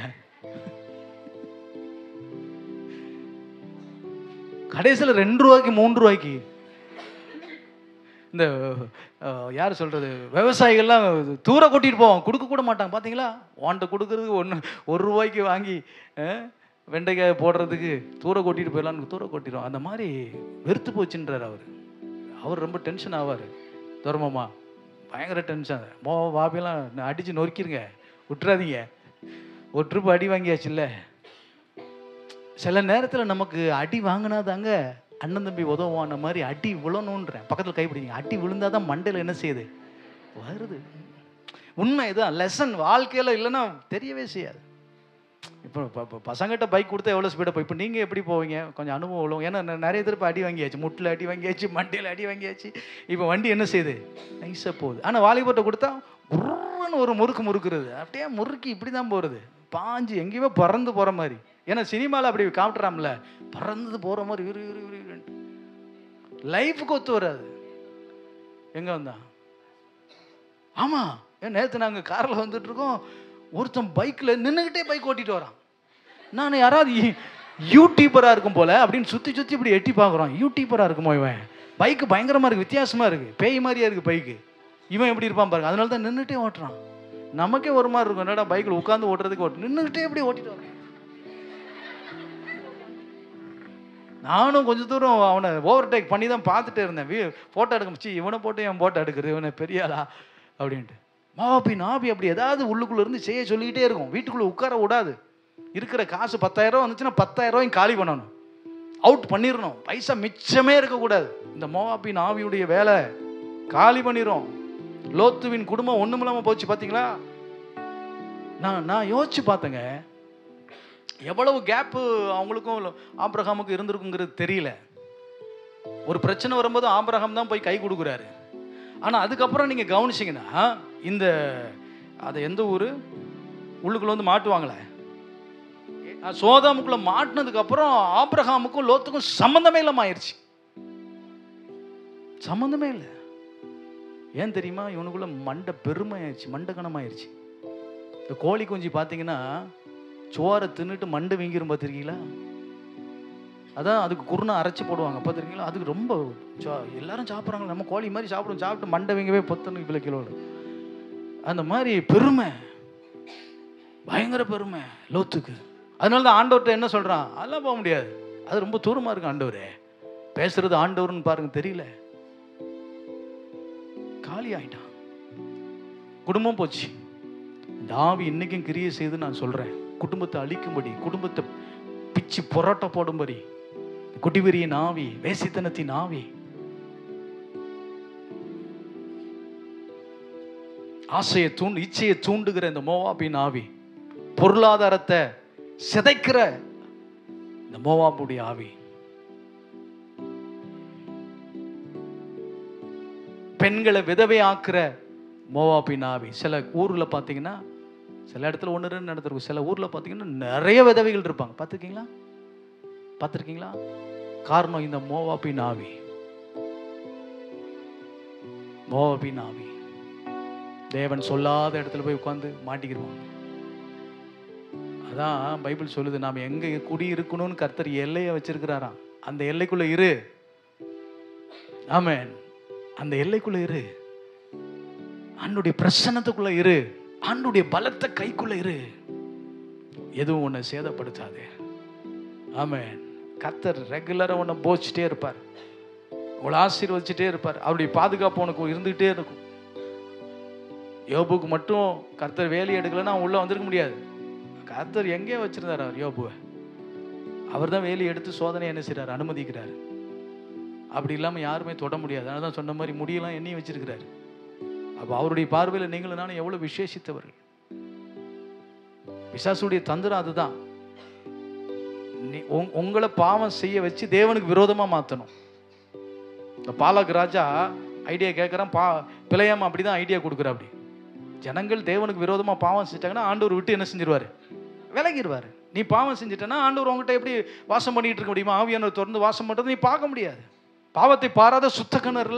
கடைசியில் ரெண்டு ரூபாய்க்கு மூன்று ரூபாய்க்கு இந்த அஹ், யார் சொல்றது விவசாயிகள்லாம் தூர கொட்டிட்டு போவான் கொடுக்க கூட மாட்டாங்க பார்த்தீங்களா வாண்ட கொடுக்கறதுக்கு ஒன்று ஒரு ரூபாய்க்கு வாங்கி அஹ், வெண்டைக்காய் போடுறதுக்கு தூர கொட்டிட்டு போயிடலான்னு தூர கொட்டிடும் அந்த மாதிரி வெறுத்து போச்சுன்றார் அவர் அவர் ரொம்ப டென்ஷன் ஆவார் துரமம்மா பயங்கர டென்ஷன் மோ பாபியெல்லாம் அடித்து நொறுக்கிருங்க விட்டுறாதீங்க ஒரு ட்ரிப் அடி வாங்கியாச்சுல்ல சில நேரத்தில் நமக்கு அடி வாங்கினா தாங்க அண்ணன் தம்பி உதவுவான மாதிரி அடி விழணுன்றேன் பக்கத்தில் கைப்பிடிங்க அடி விழுந்தாதான் தான் மண்டையில் என்ன செய்யுது வருது உண்மை இதுதான் லெசன் வாழ்க்கையில் இல்லைன்னா தெரியவே செய்யாது இப்போ இப்போ இப்போ பசங்கிட்ட பைக் கொடுத்தா எவ்வளோ ஸ்பீடாக போய் இப்போ நீங்கள் எப்படி போவீங்க கொஞ்சம் அனுபவம் உள்ளவங்க ஏன்னா நெ- நிறைய திருப்பி அடி வாங்கியாச்சு முட்டில் அடி வாங்கியாச்சு மண்டையில் அடி வாங்கியாச்சு இப்போ வண்டி என்ன செய்யுது நைஸாக போகுது ஆனால் வாலிபட்டை கொடுத்தா உருன்னு ஒரு முறுக்கு முறுக்குறது அப்படியே முறுக்கி இப்படி தான் போகிறது பாஞ்சு எங்கேயுமே பறந்து போகிற மாதிரி ஏன்னா சினிமாவில் அப்படி காட்டுறாம்ல பறந்து போகிற மாதிரி விறு விறு விறு விறுன்ட்டு லைஃபுக்கு ஒத்து வராது எங்கே வந்தான் ஆமாம் ஏன் நேற்று நாங்கள் காரில் வந்துட்டு இருக்கோம் ஒருத்தன் பைக்கில் நின்றுக்கிட்டே பைக் ஓட்டிட்டு வரான் நான் யாராவது யூ- யூடியூபராக இருக்கும் போல அப்படின்னு சுற்றி சுற்றி இப்படி எட்டி பார்க்குறோம் யூடியூபராக இருக்குமோ இவன் பைக்கு பயங்கரமாக இருக்குது வித்தியாசமாக இருக்குது பேய் மாதிரியா இருக்குது பைக்கு இவன் எப்படி இருப்பான் பாருங்க அதனால தான் நின்றுட்டே ஓட்டுறான் நமக்கே ஒரு மாதிரி இருக்கும் என்னடா பைக்கில் உட்காந்து ஓட்டுறதுக்கு ஓட்டு நின்றுக்கிட்டே எப்படி ஓட்டிட்டு வரான் நானும் கொஞ்ச தூரம் அவனை ஓவர்டேக் பண்ணி தான் பார்த்துட்டே இருந்தேன் வீ ஃபோட்டோ எடுக்க சி இவனை போட்டு என் ஃபோட்டோ எடுக்கிறது இவனை பெரிய ஆளா அப்படின்ட்டு மாபி நாபி அப்படி ஏதாவது உள்ளுக்குள்ள இருந்து செய்ய சொல்லிக்கிட்டே இருக்கும் வீட்டுக்குள்ளே உட்கார விடாது இருக்கிற காசு பத்தாயிரம் ரூபா வந்துச்சுன்னா பத்தாயிரம் ரூபாயும் காலி பண்ணணும் அவுட் பண்ணிடணும் பைசா மிச்சமே இருக்கக்கூடாது இந்த மோவாப்பின் ஆவியுடைய வேலை காலி பண்ணிடும் லோத்துவின் குடும்பம் ஒண்ணுமில்லாம போச்சு பார்த்தீங்களா நான் நான் யோசிச்சு பார்த்தேங்க எவ்வளவு கேப்பு அவங்களுக்கும் ஆபிரகாமுக்கும் இருந்திருக்குங்கிறது தெரியல ஒரு பிரச்சனை வரும்போது ஆபிரகாம் தான் போய் கை கொடுக்குறாரு ஆனால் அதுக்கப்புறம் நீங்கள் கவனிச்சிங்கன்னா இந்த அது எந்த ஊர் உள்ளுக்குள்ள வந்து மாட்டுவாங்களே அஹ் சோதாமுக்குள்ள மாட்டினதுக்கு அப்புறம் ஆபிரகாமுக்கும் லோத்துக்கும் சம்மந்தமே இல்லாம ஆயிடுச்சு சம்மந்தமே இல்லை ஏன் தெரியுமா இவனுக்குள்ள மண்டை பெருமை ஆயிடுச்சு மண்டை கனமாயிருச்சு இந்த கோழி குஞ்சு பார்த்தீங்கன்னா சோறை தின்னுட்டு மண்டை வீங்கிரும் பார்த்துருக்கீங்களா அதான் அதுக்கு குருணை அரைச்சி போடுவாங்க பார்த்துருக்கீங்களா அதுக்கு ரொம்ப சா- எல்லாரும் சாப்பிட்றாங்க நம்ம கோழி மாதிரி சாப்பிடும் சாப்பிட்டு மண்டை வீங்கவே பொத்தணும் இவ்வளோ கிலோ அந்த மாதிரி பெருமை பயங்கர பெருமை லோத்துக்கு அதனால தான் ஆண்டவர்கிட்ட என்ன சொல்றான் அதெல்லாம் போக முடியாது அது ரொம்ப தூரமா இருக்கு ஆண்டவரே பேசுறது ஆண்டவர்னு பாருங்க தெரியல காலி ஆயிட்டான் குடும்பம் போச்சு இந்த ஆவி இன்னைக்கும் கிரியை செய்து நான் சொல்றேன் குடும்பத்தை அழிக்கும்படி குடும்பத்தை பிச்சு புரோட்டா போடும்படி குடிவெறியின் ஆவி வேசித்தனத்தின் ஆவி ஆசையை தூண்டு இச்சையை தூண்டுகிற இந்த மோவாபின் ஆவி பொருளாதாரத்தை சிதைக்கிற இந்த மோவாபுடைய ஆவி பெண்களை விதவை ஆக்குற மோவாபின் ஆவி சில ஊர்ல பார்த்தீங்கன்னா சில இடத்துல ஒன்று ரெண்டு நடந்திருக்கும் சில ஊரில் பார்த்தீங்கன்னா நிறைய விதவைகள் இருப்பாங்க பார்த்துருக்கீங்களா பார்த்துருக்கீங்களா காரணம் இந்த மோவாபின் ஆவி மோவாபின் ஆவி தேவன் சொல்லாத இடத்துல போய் உட்காந்து மாட்டிக்கிடுவாங்க அதான் பைபிள் சொல்லுது நாம் எங்க குடி இருக்கணும்னு கர்த்தர் எல்லையை வச்சிருக்கிறாராம் அந்த எல்லைக்குள்ள இரு ஆமென் அந்த எல்லைக்குள்ள இரு ஆண்டுடைய பிரசன்னத்துக்குள்ள இரு ஆண்டுடைய பலத்த கைக்குள்ள இரு எதுவும் உன்னை சேதப்படுத்தாது ஆமென் கர்த்தர் ரெகுலரா உன்னை போச்சிட்டே இருப்பார் உங்களை ஆசீர்வதிச்சுட்டே இருப்பார் அவருடைய பாதுகாப்பு உனக்கு இருந்துகிட்டே இருக்கும் யோபுக்கு மட்டும் கர்த்தர் வேலையை எடுக்கலைன்னா அவன் உள்ள வந்திருக்க முடியாது கர்த்தர் எங்கே வச்சிருந்தார் அவர் யோபுவை அவர் தான் வேலையை எடுத்து சோதனை என்ன செய்றார் அனுமதிக்கிறார் அப்படி இல்லாமல் யாருமே தொட முடியாது அதனால தான் சொன்ன மாதிரி முடியெல்லாம் எண்ணி வச்சிருக்கிறாரு அப்போ அவருடைய பார்வையில் நீங்களும் நானும் எவ்வளோ விசேஷித்தவர்கள் பிசாசுடைய தந்திரம் அதுதான் நீ- உங்- உங்களை பாவம் செய்ய வச்சு தேவனுக்கு விரோதமா மாற்றணும் இந்த பாலக் ராஜா ஐடியா கேட்குறான் பா பிழையாம அப்படி தான் ஐடியா கொடுக்குற அப்படி ஜனங்கள் தேவனுக்கு விரோதமா பாவம் செஞ்சிட்டாங்கன்னா ஆண்டவர் விட்டு என்ன செஞ்சிருவாரு விலகிடுவாரு நீ பாவம் செஞ்சிட்டேன்னா ஆண்டவர் உங்ககிட்ட எப்படி வாசம் பண்ணிட்டு இருக்க முடியுமா ஆவியானவர் தொடர்ந்து வாசம் பண்றது நீ பார்க்க முடியாது பாவத்தை பாராத சுத்த கிணறுல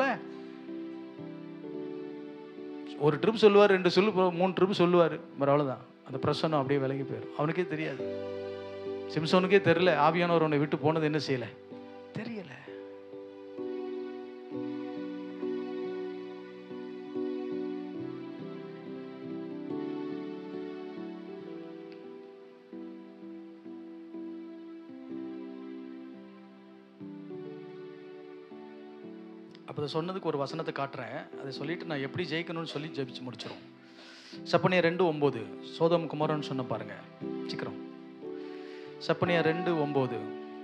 ஒரு ட்ரிப் சொல்லுவார் ரெண்டு சொல்லு மூணு ட்ரிப் சொல்லுவார் மறு அவ்வளோதான் அந்த பிரசன்னம் அப்படியே விலகி போயிடும் அவனுக்கே தெரியாது சிம்சோனுக்கே தெரியல ஆவியானவர் உன்னை விட்டு போனது என்ன செய்யல தெரியல அப்போ அதை சொன்னதுக்கு ஒரு வசனத்தை காட்டுறேன் அதை சொல்லிட்டு நான் எப்படி ஜெயிக்கணும்னு சொல்லி ஜெபிச்சு முடிச்சிடும் சப்பனியா ரெண்டு ஒம்பது சோதம் குமாரன் சொன்ன பாருங்க சீக்கிரம் சப்பனியா ரெண்டு ஒம்பது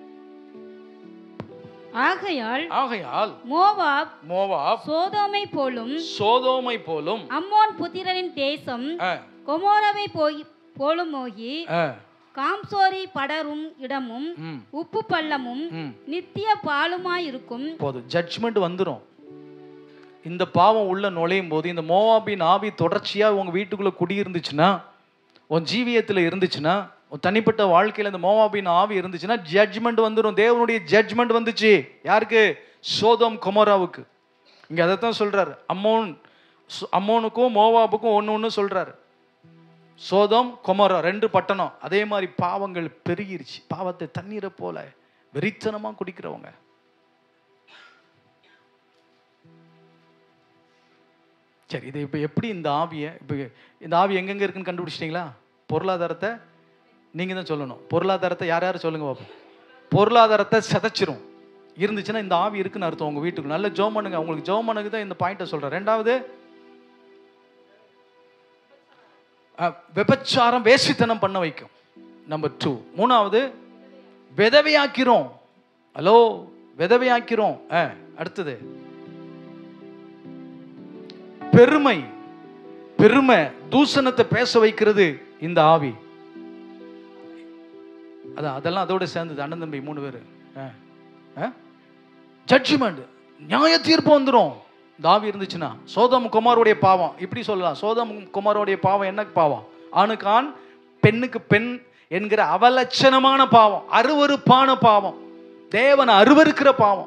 ஆகையால் ஆகையால் மோவாப் மோவாப் சோதோமை போலும் சோதோமை போலும் அம்மோன் புத்திரரின் தேசம் ஆ, கொமோரவை போய் போலுமோகி ஆ, காம்சோரி படரும் இடமும் ம், உப்பு பள்ளமும் ம். நித்திய பாலுமாயிருக்கும் போதும் ஜட்ஜ்மெண்ட் வந்துடும் இந்த பாவம் உள்ள நுழையும் போது இந்த மோவாபின் ஆவி தொடர்ச்சியா உங்க வீட்டுக்குள்ள குடியிருந்துச்சுன்னா உன் ஜீவியத்துல இருந்துச்சுன்னா உன் தனிப்பட்ட வாழ்க்கையில இந்த மோவாபின் ஆவி இருந்துச்சுன்னா ஜட்ஜ்மெண்ட் வந்துடும் தேவனுடைய ஜட்ஜ்மெண்ட் வந்துச்சு யாருக்கு சோதம் குமராவுக்கு இங்க அதைத்தான் சொல்றாரு அம்மோன் சு- அம்மோனுக்கும் மோவாபுக்கும் ஒன்று ஒன்று சொல்றாரு சோதம் குமரா ரெண்டு பட்டணம் அதே மாதிரி பாவங்கள் பெருகிருச்சு பாவத்தை தண்ணீரை போல வெறித்தனமா குடிக்கிறவங்க சரி இது இப்போ எப்படி இந்த ஆவியை இப்போ இந்த ஆவி எங்கெங்க இருக்குன்னு கண்டுபிடிச்சிட்டிங்களா பொருளாதாரத்தை நீங்கள் தான் சொல்லணும் பொருளாதாரத்தை யார் யார் சொல்லுங்க பார்ப்போம் பொருளாதாரத்தை சிதைச்சிரும் இருந்துச்சுன்னா இந்த ஆவி இருக்குன்னு அர்த்தம் உங்கள் வீட்டுக்கு நல்ல ஜோம் பண்ணுங்க உங்களுக்கு ஜோம் பண்ணுக்கு தான் இந்த பாயிண்ட்டை சொல்கிறேன் ரெண்டாவது அஹ், விபச்சாரம் வேசித்தனம் பண்ண வைக்கும் நம்பர் டூ மூணாவது விதவையாக்கிறோம் ஹலோ விதவையாக்கிறோம் ஆ அடுத்தது பெருமை பெருமை தூசணத்தை பேச வைக்கிறது இந்த ஆவி அதான் அதெல்லாம் அதோட சேர்ந்தது அண்ணன் தம்பி மூணு பேர் ஜட்ஜ்மெண்ட் நியாய தீர்ப்பு வந்துடும் இந்த ஆவி இருந்துச்சுன்னா சோதம் குமாரோடைய பாவம் இப்படி சொல்லலாம் சோதம் குமாரோடைய பாவம் என்ன பாவம் ஆணுக்கு ஆண் பெண்ணுக்கு பெண் என்கிற அவலட்சணமான பாவம் அருவருப்பான பாவம் தேவனை அருவருக்கிற பாவம்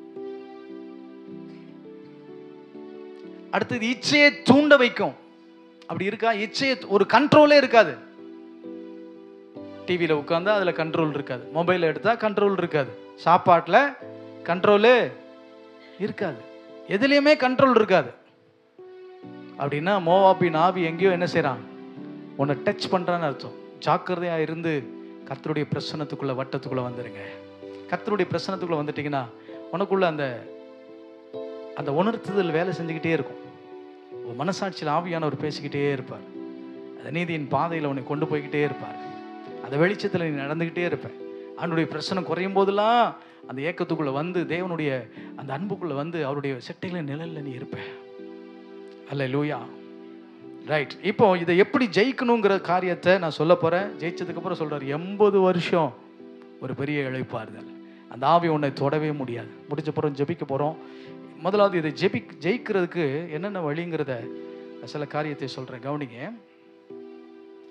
அடுத்தது இச்சையை தூண்ட வைக்கும் அப்படி இருக்கா இச்சையை ஒரு கண்ட்ரோலே இருக்காது டிவியில் உட்காந்தா அதில் கண்ட்ரோல் இருக்காது மொபைல் எடுத்தா கண்ட்ரோல் இருக்காது சாப்பாட்டில் கண்ட்ரோலு இருக்காது எதுலேயுமே கண்ட்ரோல் இருக்காது அப்படின்னா மோவாப்பி நாவி எங்கேயோ என்ன செய்கிறான் உன்னை டச் பண்ணுறான்னு அர்த்தம் ஜாக்கிரதையாக இருந்து கர்த்தருடைய பிரசனத்துக்குள்ள வட்டத்துக்குள்ள வந்துருங்க கர்த்தருடைய பிரசனத்துக்குள்ள வந்துட்டீங்கன்னா உனக்குள்ள அந்த அந்த உணர்த்துதல் வேலை செஞ்சுக்கிட்டே இருக்கும் உன் மனசாட்சியில் ஆவியானவர் பேசிக்கிட்டே இருப்பார் அந்த நீதியின் பாதையில் உன்னை கொண்டு போய்கிட்டே இருப்பார் அந்த வெளிச்சத்தில் நீ நடந்துக்கிட்டே இருப்ப அவனுடைய பிரச்சனை குறையும் போதெல்லாம் அந்த ஏக்கத்துக்குள்ளே வந்து தேவனுடைய அந்த அன்புக்குள்ளே வந்து அவருடைய செட்டையில நிழல்ல நீ இருப்ப அல்ல லூயா ரைட் இப்போ இதை எப்படி ஜெயிக்கணுங்கிற காரியத்தை நான் சொல்ல போகிறேன் ஜெயிச்சதுக்கப்புறம் சொல்கிறார் எண்பது வருஷம் ஒரு பெரிய இழைப்பாறுதல் அந்த ஆவி உன்னை தொடவே முடியாது முடிச்ச பிறகு ஜெபிக்க போகிறோம் முதலாவது இதை ஜெபி ஜெயிக்கிறதுக்கு என்னென்ன வழிங்கிறத நான் சில காரியத்தை சொல்கிறேன் கவனிங்க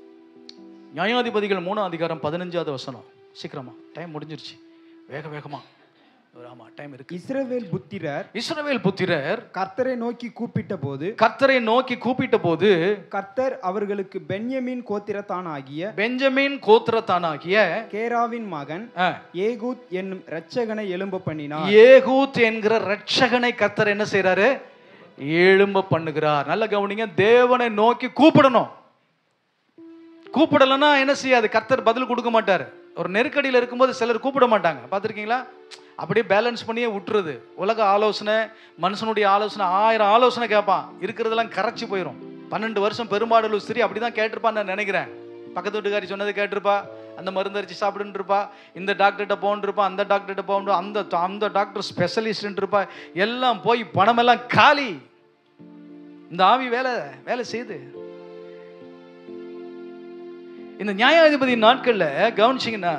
நியாயாதிபதிகள் மூணாம் அதிகாரம் பதினஞ்சாவது வசனம் சீக்கிரமா டைம் முடிஞ்சிருச்சு வேக வேகமா ஆமா டைம் இருக்கு இஸ்ரவேல் புத்திரர் இஸ்ரவேல் புத்திரர் கர்த்தரை நோக்கி கூப்பிட்ட போது கர்த்தரை நோக்கி கூப்பிட்ட போது கர்த்தர் அவர்களுக்கு பென்யமீன் கோத்திரத்தானாகிய பெஞ்சமின் கோத்திரத்தானாகிய கேராவின் மகன் ஆ, ஏகூத் என்னும் இரட்சகனை எழும்ப பண்ணினார் ஏகூத் என்கிற ரட்சகனை கர்த்தர் என்ன செய்றாரு எழும்ப பண்ணுகிறார் நல்ல கவனிங்க தேவனை நோக்கி கூப்பிடணும் கூப்பிடலைன்னா என்ன செய்யாது கர்த்தர் பதில் கொடுக்க மாட்டார் ஒரு நெருக்கடியில் இருக்கும்போது சிலர் கூப்பிட மாட்டாங்க பார்த்துருக்கீங்களா அப்படியே பேலன்ஸ் பண்ணியே விட்டுறது உலக ஆலோசனை மனுஷனுடைய ஆலோசனை ஆயிரம் ஆலோசனை கேட்பான் இருக்கிறதெல்லாம் கரைச்சி போயிடும் பன்னெண்டு வருஷம் பெரும்பாடலு ஸ்திரீ அப்படி தான் கேட்டிருப்பான்னு நான் நினைக்கிறேன் பக்கத்து வீட்டுக்காரி சொன்னது கேட்டிருப்பா அந்த மருந்து அரிச்சு சாப்பிடுன்னு இருப்பா இந்த டாக்டர்கிட்ட போன்னு இருப்பா அந்த டாக்டர்கிட்ட போகணும் அந்த அந்த டாக்டர் ஸ்பெஷலிஸ்ட்னு இருப்பா எல்லாம் போய் பணமெல்லாம் காலி இந்த ஆவி வேலை வேலை செய்யுது இந்த நியாயாதிபதி நாட்கள்ல கவனிச்சிங்கன்னா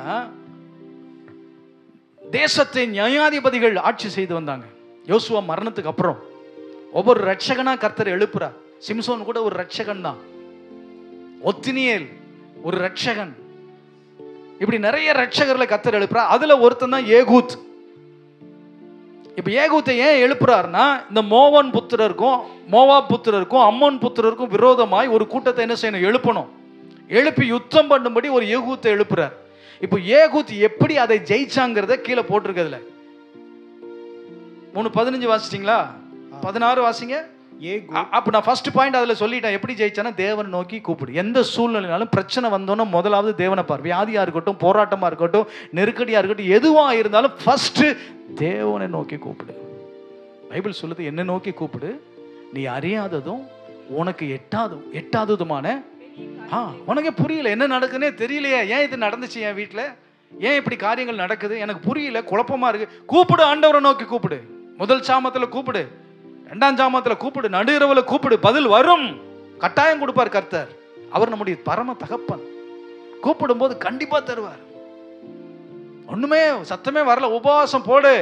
தேசத்தை நியாயாதிபதிகள் ஆட்சி செய்து வந்தாங்க யோசுவா மரணத்துக்கு அப்புறம் ஒவ்வொரு ரட்சகனா கர்த்தர் எழுப்புறார் சிம்சோன் கூட ஒரு ரட்சகன் தான் ஒத்தினியேல் ஒரு ரட்சகன் இப்படி நிறைய ரட்சகர்களை கர்த்தர் எழுப்புறா அதுல ஒருத்தன் தான் ஏகூத் இப்ப ஏகூத்தை ஏன் எழுப்புறாருன்னா இந்த மோவன் புத்திரருக்கும் மோவா புத்திரருக்கும் அம்மன் புத்திரருக்கும் விரோதமாய் ஒரு கூட்டத்தை என்ன செய்யணும் எழுப்பணும் எழுப்பி யுத்தம் பண்ணும்படி ஒரு ஏகூத்தை எழுப்புறார் இப்போ ஏகூத் எப்படி அதை ஜெயிச்சாங்கிறத கீழே போட்டிருக்கிறதுல மூணு பதினஞ்சு வாசிச்சிங்களா பதினாறு வாசிங்க ஏகூத் அ- அப்ப நான் ஃபர்ஸ்ட் பாயிண்ட் அதுல சொல்லிட்டேன் எப்படி ஜெயிச்சானா தேவனை நோக்கி கூப்பிடு எந்த சூழ்நிலைனாலும் பிரச்சனை வந்தோன்னா முதலாவது தேவனை பார் வியாதியா இருக்கட்டும் போராட்டமா இருக்கட்டும் நெருக்கடியா இருக்கட்டும் எதுவா இருந்தாலும் ஃபர்ஸ்ட் தேவனை நோக்கி கூப்பிடு பைபிள் சொல்லுது என்ன நோக்கி கூப்பிடு நீ அறியாததும் உனக்கு எட்டாதும் எட்டாததுமான ஆ உனக்கே புரியல என்ன நடக்குன்னே தெரியலையே ஏன் இது நடந்துச்சு என் வீட்டில் ஏன் இப்படி காரியங்கள் நடக்குது எனக்கு புரியல குழப்பமா இருக்கு கூப்பிடு ஆண்டவரை நோக்கி கூப்பிடு முதல் சாமத்துல கூப்பிடு ரெண்டாம் ஜாமத்துல கூப்பிடு நடு இரவுல கூப்பிடு பதில் வரும் கட்டாயம் கொடுப்பார் கர்த்தர் அவர் நம்முடைய பரம தகப்பன் கூப்பிடும்போது கண்டிப்பா தருவார் ஒண்ணுமே சத்தமே வரல உபவாசம் போடு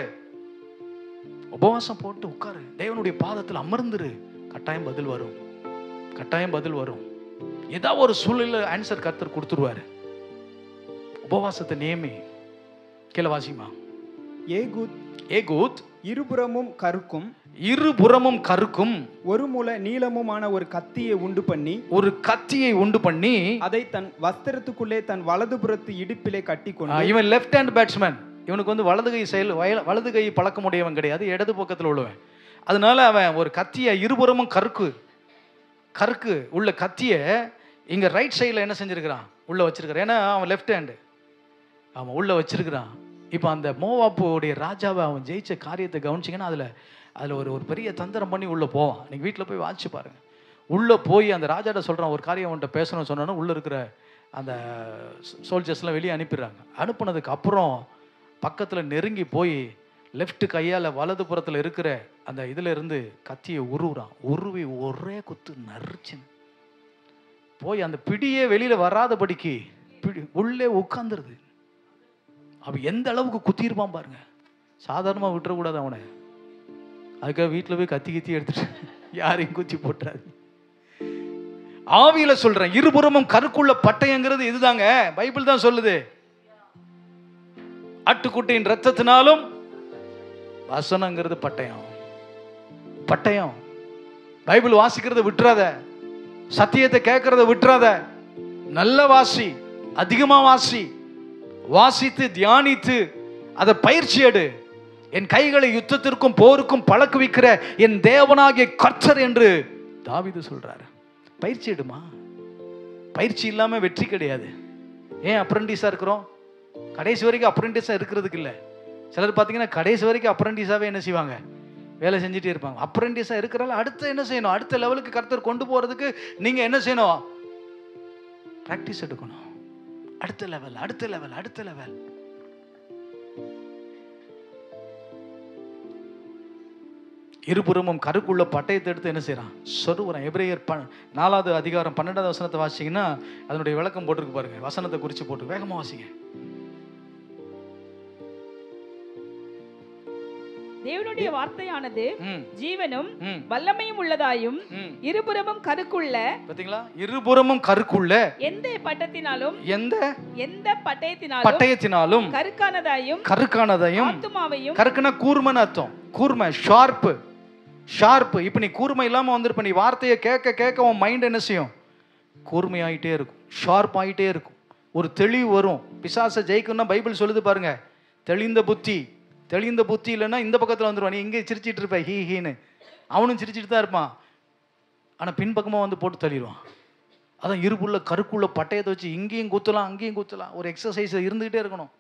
உபவாசம் போட்டு உட்காரு தேவனுடைய பாதத்தில் அமர்ந்துரு கட்டாயம் பதில் வரும் கட்டாயம் பதில் வரும் ஏதாவது ஒரு சூழ்நிலை ஆன்சர் கர்த்தர் கொடுத்துருவாரு உபவாசத்தை நியமி கீழே வாசிமா ஏகூத் ஏகூத் இருபுறமும் கருக்கும் இருபுறமும் கருக்கும் ஒரு முல நீளமுமான ஒரு கத்தியை உண்டு பண்ணி ஒரு கத்தியை உண்டு பண்ணி அதை தன் வஸ்திரத்துக்குள்ளே தன் வலதுபுறத்து இடுப்பிலே கட்டி ஆ, கொண்டு இவன் லெஃப்ட் ஹேண்ட் பேட்ஸ்மேன் இவனுக்கு வந்து வலது கை செயல் வயல- வலது கை பழக்கமுடையவன் கிடையாது இடது பக்கத்தில் உள்ளவன் அதனால அவன் ஒரு கத்தியை இருபுறமும் கருக்கு கருக்கு உள்ள கத்தியை இங்க ரைட் சைடில் என்ன செஞ்சிருக்கிறான் உள்ள வச்சிருக்கிறான் ஏன்னா அவன் லெஃப்ட் ஹேண்டு அவன் உள்ள வச்சிருக்கிறான் இப்போ அந்த மோவாப்புடைய ராஜாவை அவன் ஜெயிச்ச காரியத்தை கவனிச்சிங்கன்னா அதில் அதில் ஒரு ஒரு பெரிய தந்திரம் பண்ணி உள்ளே போவான் நீங்கள் வீட்டில் போய் வாசிச்சு பாருங்க உள்ளே போய் அந்த ராஜாட்ட சொல்கிறான் ஒரு காரியம் அவன்கிட்ட பேசணும்னு சொன்னோன்னா உள்ளே இருக்கிற அந்த சோல்ஜர்ஸ்லாம் வெளியே அனுப்பிடுறாங்க அனுப்புனதுக்கு அப்புறம் பக்கத்தில் நெருங்கி போய் லெஃப்ட் கையால் வலது புறத்தில் இருக்கிற அந்த இதுல இருந்து கத்தியை உருவுறான் உருவி ஒரே குத்து நறுச்சுன்னு போய் அந்த பிடியே வெளியில வராதபடிக்கு பிடி உள்ளே உட்காந்துருது அவன் எந்த அளவுக்கு குத்திருப்பான் பாருங்க சாதாரணமாக விட்டுறக்கூடாது அவனை அதுக்காக வீட்டில் போய் கத்தி கத்தி எடுத்துட்டு யாரையும் குச்சி போட்டுறாது ஆவியில சொல்றேன் இருபுறமும் கருக்குள்ள பட்டயங்கிறது இதுதாங்க பைபிள் தான் சொல்லுது ஆட்டுக்குட்டியின் ரத்தத்தினாலும் வசனங்கிறது பட்டயம் பட்டயம் பைபிள் வாசிக்கிறத விட்டுறாத சத்தியத்தை கேட்கறத விட்டுறாத நல்ல வாசி அதிகமா வாசி வாசித்து தியானித்து அதை பயிற்சி எடு என் கைகளை யுத்தத்திற்கும் போருக்கும் பழக்குவிக்கிற என் தேவனாகிய கர்த்தர் என்று தாவீது சொல்றாரு பயிற்சி எடுமா பயிற்சி இல்லாம வெற்றி கிடையாது ஏன் அப்ரண்டிஸா இருக்கிறோம் கடைசி வரைக்கும் அப்ரண்டிஸா இருக்கிறதுக்கு இல்லை சிலர் பார்த்தீங்கன்னா கடைசி வரைக்கும் அப்ரண்டிஸாவே என்ன செய்வாங்க வேலை செஞ்சுட்டே இருப்பாங்க அப்ரண்டிஸா இருக்கிறால அடுத்து என்ன செய்யணும் அடுத்த லெவலுக்கு கர்த்தர் கொண்டு போறதுக்கு நீங்க என்ன செய்யணும் ப்ராக்டிஸ் எடுக்கணும் அடுத்த லெவல் அடுத்த லெவல் அடுத்த லெவல் இருபுறமும் கருக்குள்ள பட்டயத்தை எடுத்து என்ன செய்றான் சொருவுறான் எபிரேயர் ப நாலாவது அதிகாரம் பன்னெண்டாவது வசனத்தை வாசிங்கன்னா அதனுடைய விளக்கம் போட்டிருக்கு பாருங்க வசனத்தை குறித்து போட்டு வேகமா வாசிங்க தேவனுடைய வார்த்தையானது ம் ஜீவனும் ம் வல்லமையும் உள்ளதாயும் ம் இருபுறமும் கருக்குள்ள பாத்தீங்களா இருபுறமும் கருக்குள்ள எந்த பட்டத்தினாலும் எந்த எந்த பட்டயத்தினாலும் பட்டயத்தினாலும் கருக்கானதாயும் கருக்கானதையும் ஆத்துமாவையும் கருக்குன்னா கூர்மைன்னு அர்த்தம் கூர்மை ஷார்ப்பு ஷார்ப்பு இப்போ நீ கூர்மை இல்லாமல் வந்திருப்ப நீ வார்த்தையை கேட்க கேட்க உன் மைண்ட் என்ன செய்யும் கூர்மையாயிட்டே இருக்கும் ஷார்ப் ஆயிட்டே இருக்கும் ஒரு தெளிவு வரும் பிசாசை ஜெயிக்கணும்னா பைபிள் சொல்லுது பாருங்க தெளிந்த புத்தி தெளிந்த புத்தி இல்லைன்னா இந்த பக்கத்தில் வந்துடுவான் நீ இங்கே சிரிச்சிட்டு இருப்ப ஹீ ஹீன்னு அவனும் சிரிச்சிட்டு தான் இருப்பான் ஆனால் பின்பக்கமாக வந்து போட்டு தள்ளிடுவான் அதான் இருப்புள்ள கருக்குள்ள பட்டயத்தை வச்சு இங்கேயும் குத்தலாம் அங்கேயும் குத்தலாம் ஒரு எக்ஸசைஸ் இருந்துகிட்டே இருக்கணும்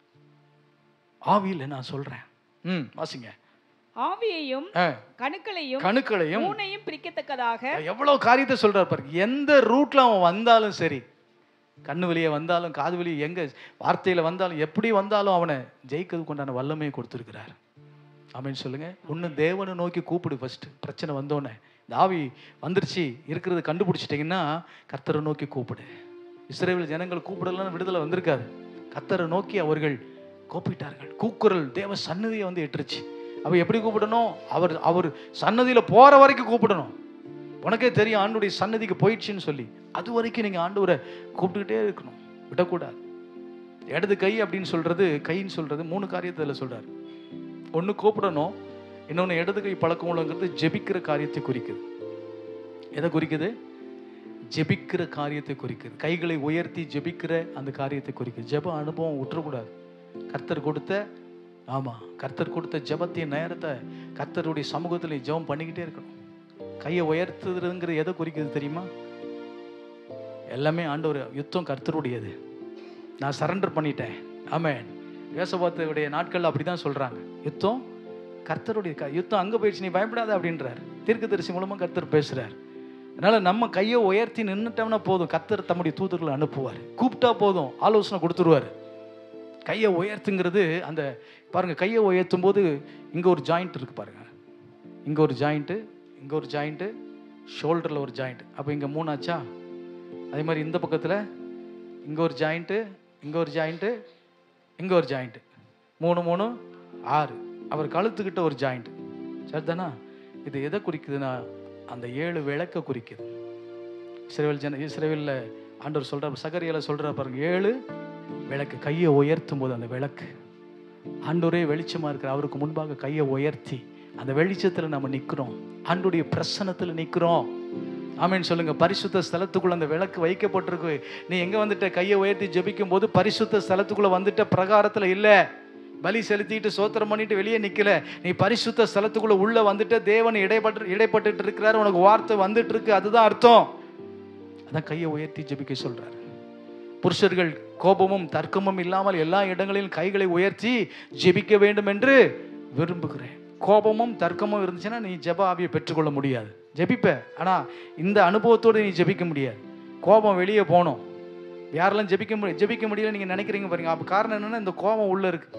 ஆவியில் நான் சொல்கிறேன் ம் வாசிங்க ஆவியையும் ஆ, கணுக்களையும் கணுக்களையும் மூனையும் பிரிக்கத்தக்கதாக எவ்வளவு காரியத்தை சொல்றாரு பாருங்க எந்த ரூட்ல அவன் வந்தாலும் சரி கண்ணு வெளியே வந்தாலும் காது வெளியே எங்க வார்த்தையில வந்தாலும் எப்படி வந்தாலும் அவனை ஜெயிக்கிறதுக்கு உண்டான வல்லமையை கொடுத்துருக்கிறார் ஆமென்னு சொல்லுங்க ஒன்று தேவனை நோக்கி கூப்பிடு ஃபர்ஸ்ட் பிரச்சனை வந்தோடனே இந்த ஆவி வந்துருச்சு இருக்கிறத கண்டுபிடிச்சிட்டிங்கன்னா கர்த்தரை நோக்கி கூப்பிடு இஸ்ரேல் ஜனங்கள் கூப்பிடலாம் விடுதலை வந்திருக்காது கர்த்தரை நோக்கி அவர்கள் கூப்பிட்டார்கள் கூக்குரல் தேவ சன்னதியை வந்து எட்டுருச்சு அப்ப எப்படி கூப்பிடணும் அவர் அவர் சன்னதியில போற வரைக்கும் கூப்பிடணும் உனக்கே தெரியும் ஆண்டுடைய சன்னதிக்கு போயிடுச்சுன்னு சொல்லி அது வரைக்கும் நீங்க ஆண்டவரை கூப்பிட்டுக்கிட்டே இருக்கணும் விடக்கூடாது இடது கை அப்படின்னு சொல்றது கைன்னு சொல்றது மூணு காரியத்தில் சொல்றாரு ஒன்று கூப்பிடணும் இன்னொன்று இடது கை பழக்கம் உள்ளங்கிறது ஜெபிக்கிற காரியத்தை குறிக்குது எதை குறிக்குது ஜெபிக்கிற காரியத்தை குறிக்குது கைகளை உயர்த்தி ஜெபிக்கிற அந்த காரியத்தை குறிக்குது ஜெப அனுபவம் விட்டுறக்கூடாது கர்த்தர் கொடுத்த ஆமா கர்த்தர் கொடுத்த ஜெபத்தின் நேரத்தை கர்த்தருடைய சமூகத்தில் நீ ஜெபம் பண்ணிக்கிட்டே இருக்கணும் கையை உயர்த்துறதுங்கிறது எதை குறிக்குது தெரியுமா எல்லாமே ஆண்டவர் யுத்தம் கர்த்தருடையது நான் சரண்டர் பண்ணிட்டேன் ஆமென் யோசபாத்துடைய நாட்கள் அப்படிதான் சொல்றாங்க யுத்தம் கர்த்தருடைய க- யுத்தம் அங்க போயிடுச்சு நீ பயப்படாத அப்படின்றார் தீர்க்கதரிசி மூலமா கர்த்தர் பேசுறார் அதனால நம்ம கையை உயர்த்தி நின்னுட்டோம்னா போதும் கர்த்தர் தம்முடைய தூதர்களை அனுப்புவார் கூப்பிட்டா போதும் ஆலோசனை கொடுத்துருவாரு கையை உயர்த்துங்கிறது அந்த பாருங்க கையை உயர்த்தும் போது இங்க ஒரு ஜாயிண்ட் இருக்கு பாருங்க இங்க ஒரு ஜாயிண்ட்டு இங்க ஒரு ஜாயிண்ட்டு ஷோல்டரில் ஒரு ஜாயிண்ட் அப்போ இங்க மூணாச்சா அதே மாதிரி இந்த பக்கத்தில் இங்க ஒரு ஜாயிண்ட்டு இங்க ஒரு ஜாயிண்ட்டு இங்க ஒரு ஜாயிண்ட்டு மூணு மூணு ஆறு அவர் கழுத்துக்கிட்ட ஒரு ஜாயிண்ட் சரிதானா இது எதை குறிக்குதுன்னா அந்த ஏழு விளக்க குறிக்குது இஸ்ரேல் ஜன இஸ்ரேலில் ஆண்டவர் சொல்றார் சகரியால சொல்றார் பாருங்க ஏழு விளக்கு கையை உயர்த்தும் போது அந்த விளக்கு ஆண்டவரே வெளிச்சமா இருக்கிற அவருக்கு முன்பாக கையை உயர்த்தி அந்த வெளிச்சத்துல நம்ம நிக்கிறோம் ஆண்டுடைய பிரசன்னத்துல நிக்கிறோம் ஆமென் சொல்லுங்க பரிசுத்த ஸ்தலத்துக்குள்ள அந்த விளக்கு வைக்கப்பட்டிருக்கு நீ எங்க வந்துட்ட கையை உயர்த்தி ஜெபிக்கும் போது பரிசுத்த ஸ்தலத்துக்குள்ள வந்துட்ட பிரகாரத்துல இல்ல பலி செலுத்திட்டு சோத்திரம் பண்ணிட்டு வெளியே நிக்கல நீ பரிசுத்த ஸ்தலத்துக்குள்ள உள்ள வந்துட்ட தேவன் இடைப்பட்டு இடைப்பட்டுட்டு இருக்கிறாரு உனக்கு வார்த்தை வந்துட்டு இருக்கு அதுதான் அர்த்தம் அதான் கையை உயர்த்தி ஜெபிக்க சொல்றாரு புருஷர்கள் கோபமும் தர்க்கமும் இல்லாமல் எல்லா இடங்களிலும் கைகளை உயர்த்தி ஜெபிக்க வேண்டும் என்று விரும்புகிறேன் கோபமும் தர்க்கமும் இருந்துச்சுன்னா நீ ஜெப ஆவியை பெற்றுக்கொள்ள முடியாது ஜெபிப்ப ஆனா இந்த அனுபவத்தோடு நீ ஜெபிக்க முடியாது கோபம் வெளியே போகணும் யாரெல்லாம் ஜெபிக்க முடியும் ஜெபிக்க முடியல நீங்க நினைக்கிறீங்க பாருங்க அப்ப காரணம் என்னன்னா இந்த கோபம் உள்ள இருக்கு